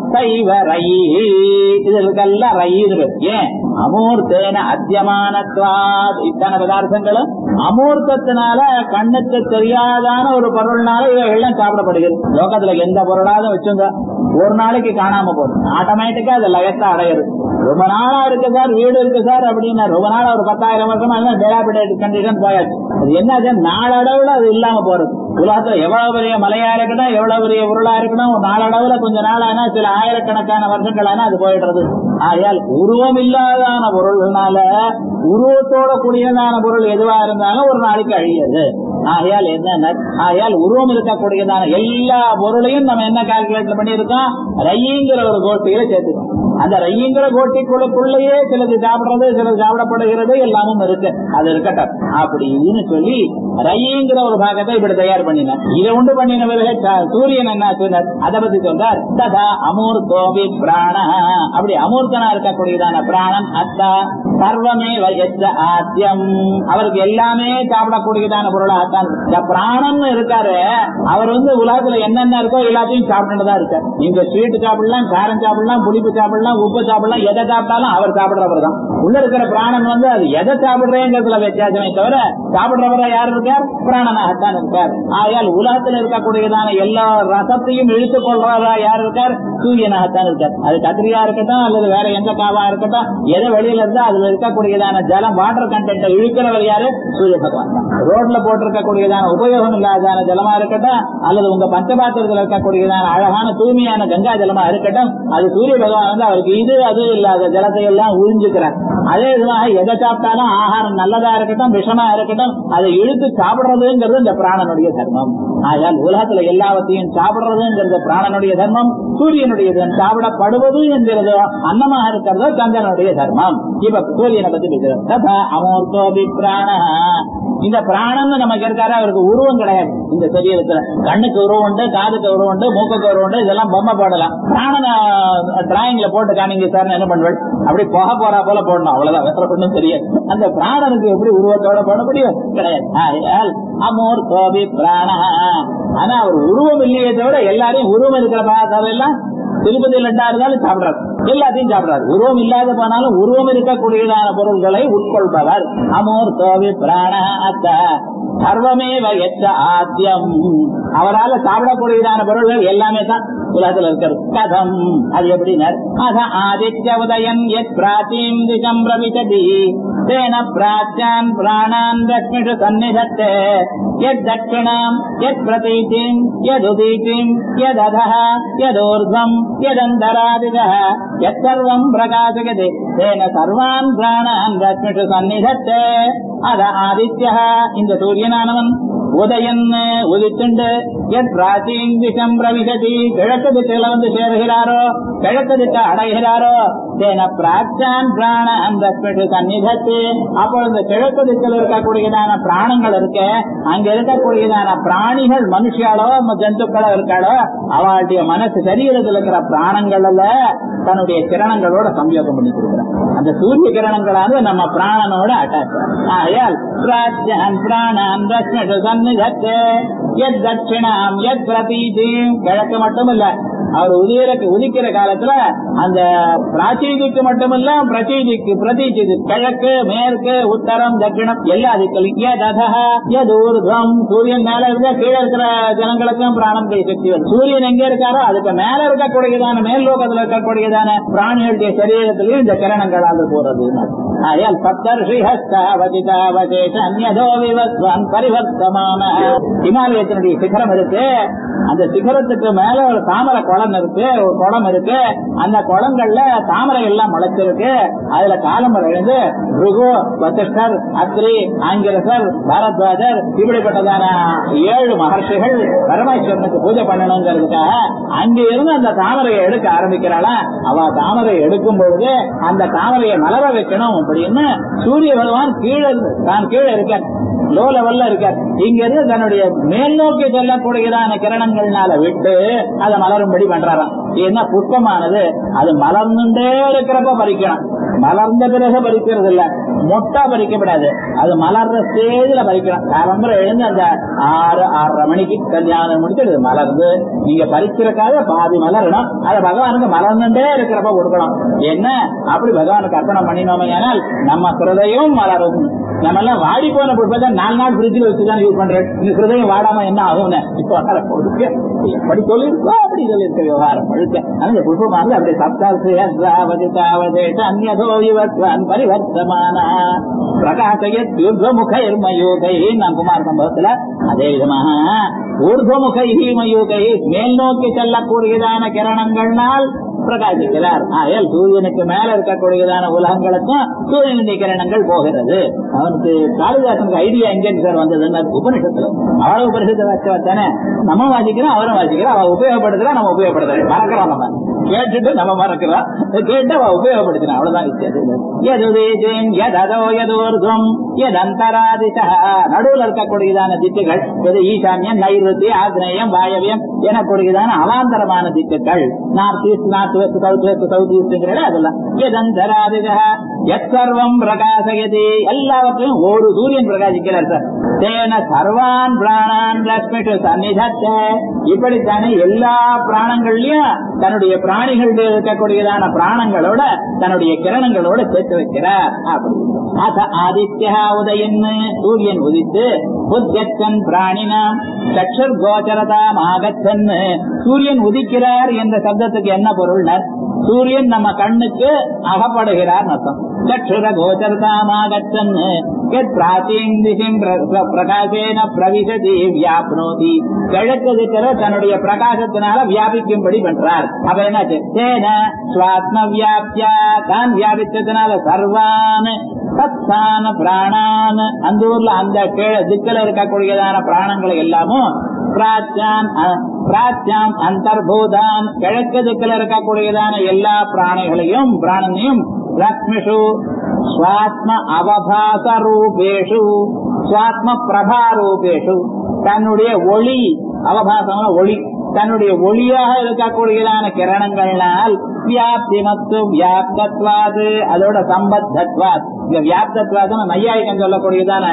சைவ ரயி இதற்கெல்லாம் ரயின்னு ஏன் அமூர்த்தேன அத்தியமானத்வாத் இத்தனை பதார்த்தங்களும் அமூர்த்தத்தினால கண்ணுக்கு தெரியாதான ஒரு பொருள்னால இவைகள்லாம் சாப்பிடப்படுகிறது லோகத்துல எந்த பொருளாவது வச்சுங்க ஒரு நாளைக்கு காணாம போகுது ஆட்டோமேட்டிக்கா அது லயத்தை அடையுது ரொம்ப நாளா இருக்கு சார் வீடு இருக்கு சார் அப்படின்னா ரொம்ப நாளா ஒரு பத்தாயிரம் வருஷமா டெலாபிடேட் கண்டிஷன் போயாச்சு அது என்ன நாளடவுல அது இல்லாம போறது உலகத்துல எவ்வளவு பெரிய மலையா இருக்கட்டும் எவ்வளவு பெரிய உருளா இருக்கட்டும் ஒரு நாளடவுல கொஞ்ச நாள் ஆனா சில ஆயிரக்கணக்கான வருஷங்கள் ஆனா அது போயிடுறது ஆகையால் உருவம் இல்லாதான பொருள்னால உருவத்தோட கூடியதான பொருள் எதுவா இருந்தாலும் ஒரு நாளைக்கு அழியது ஆகையால் என்ன ஆகையால் உருவம் இருக்கக்கூடியதான எல்லா பொருளையும் நம்ம என்ன கால்குலேட் பண்ணியிருக்கோம் ரைங்கிற ஒரு கோட்டியில சேர்த்துக்கோம் அந்த ரைங்கிற கோட்டிக்குள்ளுக்குள்ளேயே சிலது சாப்பிடுறது சிலது சாப்பிடப்படுகிறது எல்லாமும் இருக்கு அது இருக்கட்டும் அப்படின்னு சொல்லி ரைங்கிற ஒரு பாகத்தை இப்படி தயார் பண்ணினார் இதை உண்டு பண்ணின பிறகு ச- சூரியன் என்ன சொன்னார் அதை பத்தி சொல்றார் ததா அமூர்த்தோபி பிராண அப்படி அமூர்த்தனா இருக்கக்கூடியதான பிராணம் அத்தா சர்வமே வயச ஆத்தியம் அவருக்கு எல்லாமே சாப்பிடக்கூடியதான பொருளாகத்தான் இந்த பிராணம் இருக்காரு அவர் வந்து உலகத்துல என்னென்ன இருக்கோ எல்லாத்தையும் சாப்பிட்டுட்டு தான் இருக்கார் நீங்க ஸ்வீட் சாப்பிடலாம் காரம் சாப்பிடலாம் புளிப்பு சாப்பிடலாம் உப்பு சாப்பிடலாம் எதை சாப்பிட்டாலும் அவர் சாப்பிடுறவர் தான் உள்ள இருக்கிற பிராணன் வந்து அது எதை சாப்பிடுறேங்கிறதுல வித்தியாசமே தவிர சாப்பிடுறவரா யார் இருக்கார் பிராணனாகத்தான் இருக்கார் ஆகையால் உலகத்தில் இருக்கக்கூடியதான எல்லா ரசத்தையும் இழுத்துக் கொள்றவரா யார் இருக்கார் சூரியனாகத்தான் இருக்கார் அது கத்திரியா இருக்கட்டும் அல்லது வேற எந்த காவா இருக்கட்டும் எதை வெளியில இருந்தா அதுல இருக்கக்கூடியதான ஜலம் வாட்டர் கண்டென்ட் இழுக்கிறவர் யாரு சூரிய பகவான் தான் ரோட்ல போட்டிருக்கக்கூடியதான உபயோகம் இல்லாதான ஜலமா இருக்கட்டும் அல்லது உங்க பஞ்சபாத்திரத்தில் இருக்கக்கூடியதான அழகான தூய்மையான கங்கா ஜலமா இருக்கட்டும் அது சூரிய பகவான் வந்து அவருக்கு இது அது இல்லாத ஜலத்தை எல்லாம் உறிஞ்சுக்கிறார் அதே விதமாக எதை சாப்பிட்டாலும் ஆகாரம் நல்லதா இருக்கட்டும் விஷமா இருக்கட்டும் அதை இழுத்து சாப்பிடுறதுங்கிறது இந்த பிராணனுடைய தர்மம் ஆகையால் உலகத்துல எல்லாவற்றையும் சாப்பிடுறதுங்கிறது பிராணனுடைய தர்மம் சூரியனுடைய தர்மம். சாப்பிடப்படுவது என்கிறதோ அன்னமாக இருக்கிறதோ சந்திரனுடைய தர்மம் இப்ப சூரியனை பத்தி பேசுறோம் ததா அமூர்த்தோபி பிராண இந்த பிராணன் நமக்கு இருக்காரு அவருக்கு உருவம் கிடையாது இந்த சரீரத்துல கண்ணுக்கு உருவம் உண்டு காதுக்கு உருவம் உண்டு மூக்குக்கு உருவம் உண்டு இதெல்லாம் பொம்மை போடலாம் பிராணனை டிராயிங்ல போட்டு காமிங்க சார் என்ன பண்ணுவேன் அப்படி போக போறா போல போடணும் அவ்வளவுதான் வேற ஒண்ணும் தெரியாது அந்த பிராணனுக்கு எப்படி உருவத்தோட போட முடியும் கிடையாது ஆகையால் அமோர் கோபி பிராண ஆனா அவர் உருவம் இல்லையே தவிர எல்லாரையும் உருவம் இருக்கிற பார்த்தா எல்லாம் திருப்பதி லட்டா இருந்தாலும் சாப்பிடுறாரு எல்லாத்தையும் சாப்பிடுறாரு உருவம் இல்லாத போனாலும் உருவம் இருக்கக்கூடியதான பொருள்களை உட்கொள்பவர் அமோர் கோவி பிராண அத்த சர்வமே வயற்ற ஆத்தியம் அவரால் சாப்பிடக்கூடியதான பொருள்கள் எல்லாமே தான் உலகத்துல இருக்கிறது கதம் அது எப்படினர் அத ஆதித்ய உதயம் எத் பிராச்சீம் திசம் பிரவிசதி தேன பிராச்சான் பிராணான் தக்மிஷு சந்நிதத்தே யத் தட்சிணாம் யத் பிரதீதிம் யதுதீதிம் யததः யதோர்ध्वम् யதந்தராதிதः யத் சர்வம் பிரகாசகதே தேன சர்வான் பிராணான் தக்மிஷு சந்நிதத்தே அத ஆதித்ய இந்த சூரியனானவன் உதயன் உதித்துண்டு எத் பிராச்சீன் திசம் பிரவிசதி கிழக்கு திசையில வந்து சேருகிறாரோ கிழக்கு திசை அடைகிறாரோ தேன பிராச்சான் பிராண அந்த சந்நிதத்து அப்பொழுது கிழக்கு திசையில் இருக்கக்கூடியதான பிராணங்கள் இருக்க அங்க இருக்கக்கூடியதான பிராணிகள் மனுஷியாலோ ஜந்துக்களோ இருக்காளோ அவளுடைய மனசு சரீரத்தில் இருக்கிற பிராணங்கள்ல தன்னுடைய கிரணங்களோட சம்யோகம் பண்ணி கொடுக்கிறார் அந்த சூரிய கிரணங்களானது நம்ம பிராணனோட அட்டாச் ஆகையால் பிராச்சான் பிராணான் ரத்னு சந்நிதத்து எத் தட்சிணாம் எத் பிரதீதிம் கிழக்கு மட்டும் இல்ல அவர் உதிர உதிக்கிற காலத்துல அந்த பிராச்சீதிக்கு மட்டுமல்ல பிரச்சீதிக்கு பிரதீச்சிது கிழக்கு மேற்கு உத்தரம் தட்சிணம் எல்லா திக்கலும் யதூர்தம் சூரியன் மேல இருக்க கீழே இருக்கிற ஜனங்களுக்கும் பிராணம் கை சக்தி வரும் சூரியன் எங்க இருக்காரோ அதுக்கு மேல இருக்கக்கூடியதான மேல் லோகத்துல இருக்கக்கூடியதான பிராணிகளுடைய சரீரத்திலையும் இந்த கிரணங்களால் போறது ஆயால் பத்தர்ஷி ஹஸ்தாவதிதாவசேஷோ விவஸ்வான் பரிவர்த்தமான இமாலயத்தினுடைய சிகரம் இருக்கு அந்த சிகரத்துக்கு மேல ஒரு தாமரை குளம் இருக்கு ஒரு குளம் இருக்கு அந்த குளங்கள்ல தாமரை எல்லாம் முளைச்சிருக்கு அதுல காலம் எழுந்து ருகு வசிஷ்டர் அத்ரி ஆங்கிரசர் பாரத்வாஜர் இப்படிப்பட்டதான ஏழு மகர்ஷிகள் பரமேஸ்வரனுக்கு பூஜை பண்ணணுங்கிறதுக்காக அங்க இருந்து அந்த தாமரையை எடுக்க ஆரம்பிக்கிறாளா அவ தாமரை எடுக்கும் பொழுது அந்த தாமரையை மலர வைக்கணும் அப்படின்னு சூரிய பகவான் கீழே தான் கீழே இருக்கார் லோ லெவல்ல இருக்கார் இங்க இருந்து தன்னுடைய மேல் நோக்கி செல்லக்கூடியதான கிரணங்கள்னால விட்டு அதை மலரும்படி பண்றாராம் என்ன புஷ்பமானது அது மலர்ந்துட்டே இருக்கிறப்ப பறிக்கணும் மலர்ந்த பிறகு பறிக்கிறது இல்ல மொட்டா பறிக்கப்படாது அது மலர்ற ஸ்டேஜ்ல பறிக்கலாம் காலம்பரம் எழுந்து அந்த ஆறு ஆறரை மணிக்கு கல்யாணம் முடிச்சு அது மலர்ந்து நீங்க பறிக்கிறக்காக பாதி மலரணும் அதை பகவானுக்கு மலர்ந்துட்டே இருக்கிறப்ப கொடுக்கணும் என்ன அப்படி பகவானுக்கு அர்ப்பணம் பண்ணினோமே ஆனால் நம்ம ஹிருதயம் மலரும் நம்ம எல்லாம் வாடி போன புஷ்பத்தை நாலு நாள் ஃப்ரிட்ஜில் வச்சுதான் யூஸ் பண்றேன் இந்த ஹிருதயம் வாடாம என்ன ஆகும்னு இப்போ வர கொடுக்க எப்படி சொல்லியிருக்கோ அப்படி சொல்லியிருக்க விவகாரம் முழுக்க ஆனா இந்த புஷ்பமானது அப்படி சப்தாவதிதாவதேஷ அந்நதோ இவத்வான் பரிவர்த்தமான பிரகாசயத் யூர்வமுக மயூகை நான் குமார் சம்பவத்துல அதே விதமாக ஊர்வமுகை மயூகை மேல் நோக்கி செல்லக்கூடியதான கிரணங்கள்னால் பிரகாசிக்கிறார் ஆயல் சூரியனுக்கு மேல இருக்கக்கூடியதான உலகங்களுக்கும் சூரியனுடைய கிரணங்கள் போகிறது அவனுக்கு காளிதாசனுக்கு ஐடியா எங்க சார் வந்ததுன்னு உபனிஷத்துல அவரை உபனிஷத்தை வச்சவத்தானே நம்ம வாசிக்கிறோம் அவரும் வாசிக்கிறோம் அவ உபயோகப்படுத்துறா நம்ம உபயோகப்படுத்துறோம் மறக்கிறோம் நம்ம கேட்டுட்டு நம்ம மறக்கிறோம் கேட்டு அவ உபயோகப்படுத்தினா அவ்வளவுதான் வித்தியாசம் எதுதேஜேன் எதோ எதோர்துவம் எதந்தராதிசா நடுவுல இருக்கக்கூடியதான திட்டுகள் எது ஈசான்யம் நைருத்தி ஆக்னேயம் வாயவியம் எனக்கூடியதான அவாந்தரமான திட்டுகள் north east north west south west south ஈஸ்ட்ங்கிறத அதெல்லாம் எதந்தராதிசா எத்தர்வம் பிரகாசயதி எல்லாவற்றையும் ஒரு சூரியன் பிரகாசிக்கிறார் சார் தேன சர்வான் பிராணான் லட்சுமிட்டு சன்னிதத்த இப்படித்தானே எல்லா பிராணங்கள்லயும் தன்னுடைய பிராணிகள் இருக்கக்கூடியதான பிராணங்களோட தன்னுடைய கிரணங்களோட சேர்த்து வைக்கிறார் அப்படி அத ஆதித்யா உதயன்னு சூரியன் உதித்து புத்தன் பிராணினாம் சக்ஷர் கோச்சரதாம் ஆகச்சன்னு சூரியன் உதிக்கிறார் என்ற சப்தத்துக்கு என்ன பொருள்னர் சூரியன் நம்ம கண்ணுக்கு அகப்படுகிறார் அர்த்தம் சக்ஷுர கோச்சரதாமாகச்சன்னு பிராச்சீன் திசிம் பிரகாசேன பிரவிசதி வியாப்னோதி கிழக்கு திக்கிற தன்னுடைய பிரகாசத்தினால வியாபிக்கும்படி பண்றார் அப்ப என்னாச்சு தேன சுவாத்ம வியாப்தியா தான் வியாபித்ததுனால சர்வான் சத்தான பிராணான் அந்த ஊர்ல அந்த கீழே திக்கில இருக்கக்கூடியதான பிராணங்களை எல்லாமும் பிராச்சான் பிராச்சாம் அந்தர்பூதான் கிழக்கு திக்கில் இருக்கக்கூடியதான எல்லா பிராணிகளையும் பிராணனையும் லக்ஷ்மிஷு ஸ்வாத்ம அவபாச ரூபேஷு ஸ்வாத்ம பிரபா ரூபேஷு தன்னுடைய ஒளி அவபாசம்னா ஒளி தன்னுடைய ஒளியாக இருக்கக்கூடியதான கிரணங்கள்னால் வியாப்தி மற்றும் வியாப்தத்வாது அதோட சம்பத்தத்வாத் இந்த வியாப்தத்வாதம் நையாயிகம் சொல்லக்கூடியதான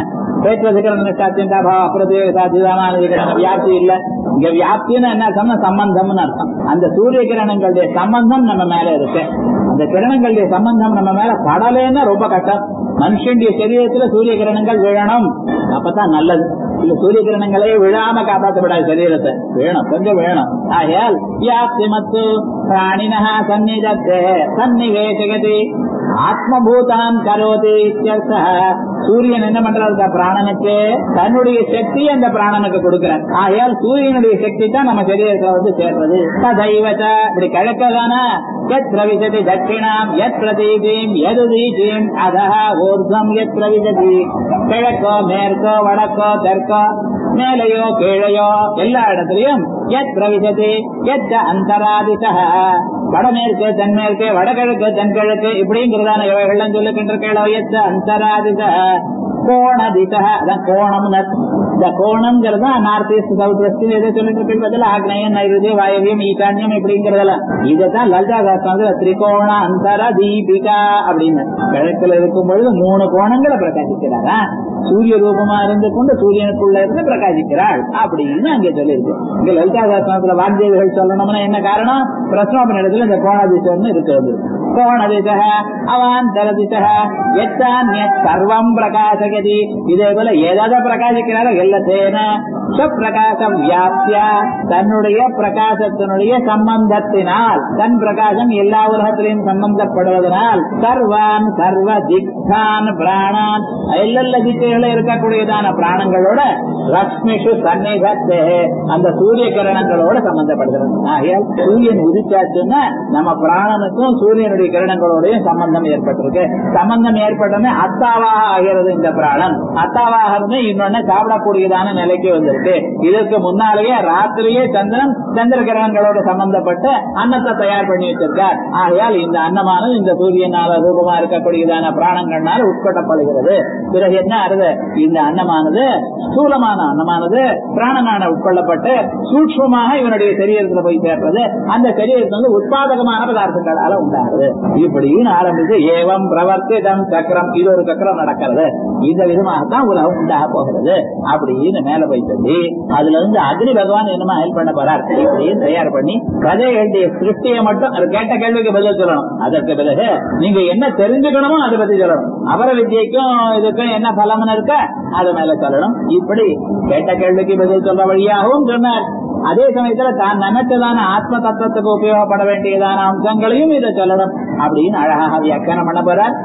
வியாப்தி இல்ல இங்க வியாப்தின்னு என்ன சொன்ன சம்பந்தம்னு அர்த்தம் அந்த சூரிய கிரணங்களுடைய சம்பந்தம் நம்ம மேல இருக்கு அந்த கிரணங்களுடைய சம்பந்தம் நம்ம மேல படலைன்னா ரொம்ப கஷ்டம் மனுஷனுடைய சரீரத்துல சூரிய கிரணங்கள் விழணும் அப்பதான் நல்லது இல்ல சூரிய கிரணங்களே விழாம காப்பாற்றப்படாது சரீரத்தை வேணும் கொஞ்சம் வேணும் ஆகையால் வியாப்தி மத்து பிராணின சந்நிதத்தே சன்னிவேசகதி ஆத்மபூதான் கரோதி சூரியன் என்ன பண்றாரு பிராணனுக்கு தன்னுடைய சக்தி அந்த பிராணனுக்கு கொடுக்கிறார் ஆகையால் சூரியனுடைய சக்தி தான் நம்ம சரீரத்துல வந்து சேர்றது ததைவச்ச இப்படி கிழக்கதான எத் பிரவிசதி தட்சிணாம் எத் பிரதீபீம் எது தீபீம் அதஹ ஊர்தம் எத் பிரவிசதி கிழக்கோ மேற்கோ வடக்கோ தெற்கோ மேலையோ கீழையோ எல்லா இடத்துலயும் எத் பிரவிசதி எத் அந்தராதிச வடமேற்கு தென்மேற்கு வடகிழக்கு தென்கிழக்கு இப்படிங்கிறதான இவைகள்லாம் சொல்லுகின்ற கேளோ எத் அந்தராதிச கோண திச அதான் கோணம் இந்த கோணம்ங்கிறது நார்த் ஈஸ்ட் சவுத் வெஸ்ட் எதை சொல்லிட்டு இருக்கு பதில் ஆக்னேயம் நைருதியம் வாயவியம் ஈசான்யம் இப்படிங்கிறதெல்லாம் இதுதான் லலிதா சாஸ்திரம் திரிகோண அந்தர தீபிகா அப்படின்னு கிழக்குல இருக்கும் பொழுது மூணு கோணங்களை பிரகாசிக்கிறாரா சூரிய ரூபமா இருந்து கொண்டு சூரியனுக்குள்ள இருந்து பிரகாசிக்கிறாள் அப்படின்னு அங்கே சொல்லியிருக்கு இங்க லலிதா சாஸ்திரத்துல வாத்தியர்கள் சொல்லணும்னா என்ன காரணம் பிரஸ்னோபன் இடத்துல இந்த கோணதிசன்னு இருக்கிறது கோணதிசக அவாந்தரதிசக எத்தான்ய சர்வம் பிரகாசகதி இதே போல எதை பிரகாசிக்கிறாரோ எல்லாத்தேன பிரகாசம் வியாப்தியா தன்னுடைய பிரகாசத்தினுடைய சம்பந்தத்தினால் தன் பிரகாசம் எல்லா உலகத்திலையும் சம்பந்தப்படுவதனால் சர்வான் சர்வ திக்தான் பிராணான் எல்லெல்ல திக்கைகள இருக்கக்கூடியதான பிராணங்களோட லக்ஷ்மிஷு சன்னிதத்தே அந்த சூரிய கிரணங்களோட சம்பந்தப்படுகிறது ஆகையால் சூரியன் உதிச்சாச்சுன்னா நம்ம பிராணனுக்கும் சூரியனுடைய கிரணங்களோடையும் சம்பந்தம் ஏற்பட்டிருக்கு சம்பந்தம் ஏற்பட்டோமே அத்தாவாக ஆகிறது இந்த பிராணன் அத்தாவாக இருந்து இன்னொன்னு சாப்பிடக்கூடியதான நிலைக்கு வந்திருக்கு இருக்கு இதற்கு முன்னாலேயே ராத்திரியே சந்திரன் சந்திர கிரகங்களோட சம்பந்தப்பட்ட அன்னத்தை தயார் பண்ணி வச்சிருக்கார் ஆகையால் இந்த அன்னமானது இந்த சூரியனால ரூபமா இருக்கக்கூடியதான பிராணங்கள்னால உட்கொள்ளப்படுகிறது பிறகு என்ன ஆறுது இந்த அன்னமானது ஸ்தூலமான அன்னமானது பிராணனான உட்கொள்ளப்பட்டு சூட்சமாக இவனுடைய சரீரத்துல போய் சேர்றது அந்த சரீரத்துல வந்து உற்பாதகமான பதார்த்தங்களால உண்டாகுது இப்படின்னு ஆரம்பிச்சு ஏவம் பிரவர்த்திதம் சக்கரம் இது ஒரு சக்கரம் நடக்கிறது இந்த விதமாகத்தான் உலகம் உண்டாக போகிறது அப்படின்னு மேல போய் சொல்லி அதுல இருந்து அக்னி பகவான் என்னமா ஹெல்ப் பண்ண போறார் இப்படின்னு தயார் பண்ணி கதைகளுடைய சிருஷ்டியை மட்டும் அது கேட்ட கேள்விக்கு பதில் சொல்லணும் அதற்கு பிறகு நீங்க என்ன தெரிஞ்சுக்கணுமோ அதை பத்தி சொல்லணும் அபர வித்யைக்கும் இதுக்கும் என்ன பலம்னு இருக்க அது மேல சொல்லணும் இப்படி கேட்ட கேள்விக்கு பதில் சொல்ற வழியாகவும் சொன்னார் அதே சமயத்துல தான் நினைச்சதான ஆத்ம தத்துவத்துக்கு உபயோகப்பட வேண்டியதான அம்சங்களையும் இதை சொல்லணும் அப்படின்னு அழகாக வியாக்கியானம் பண்ண போறார்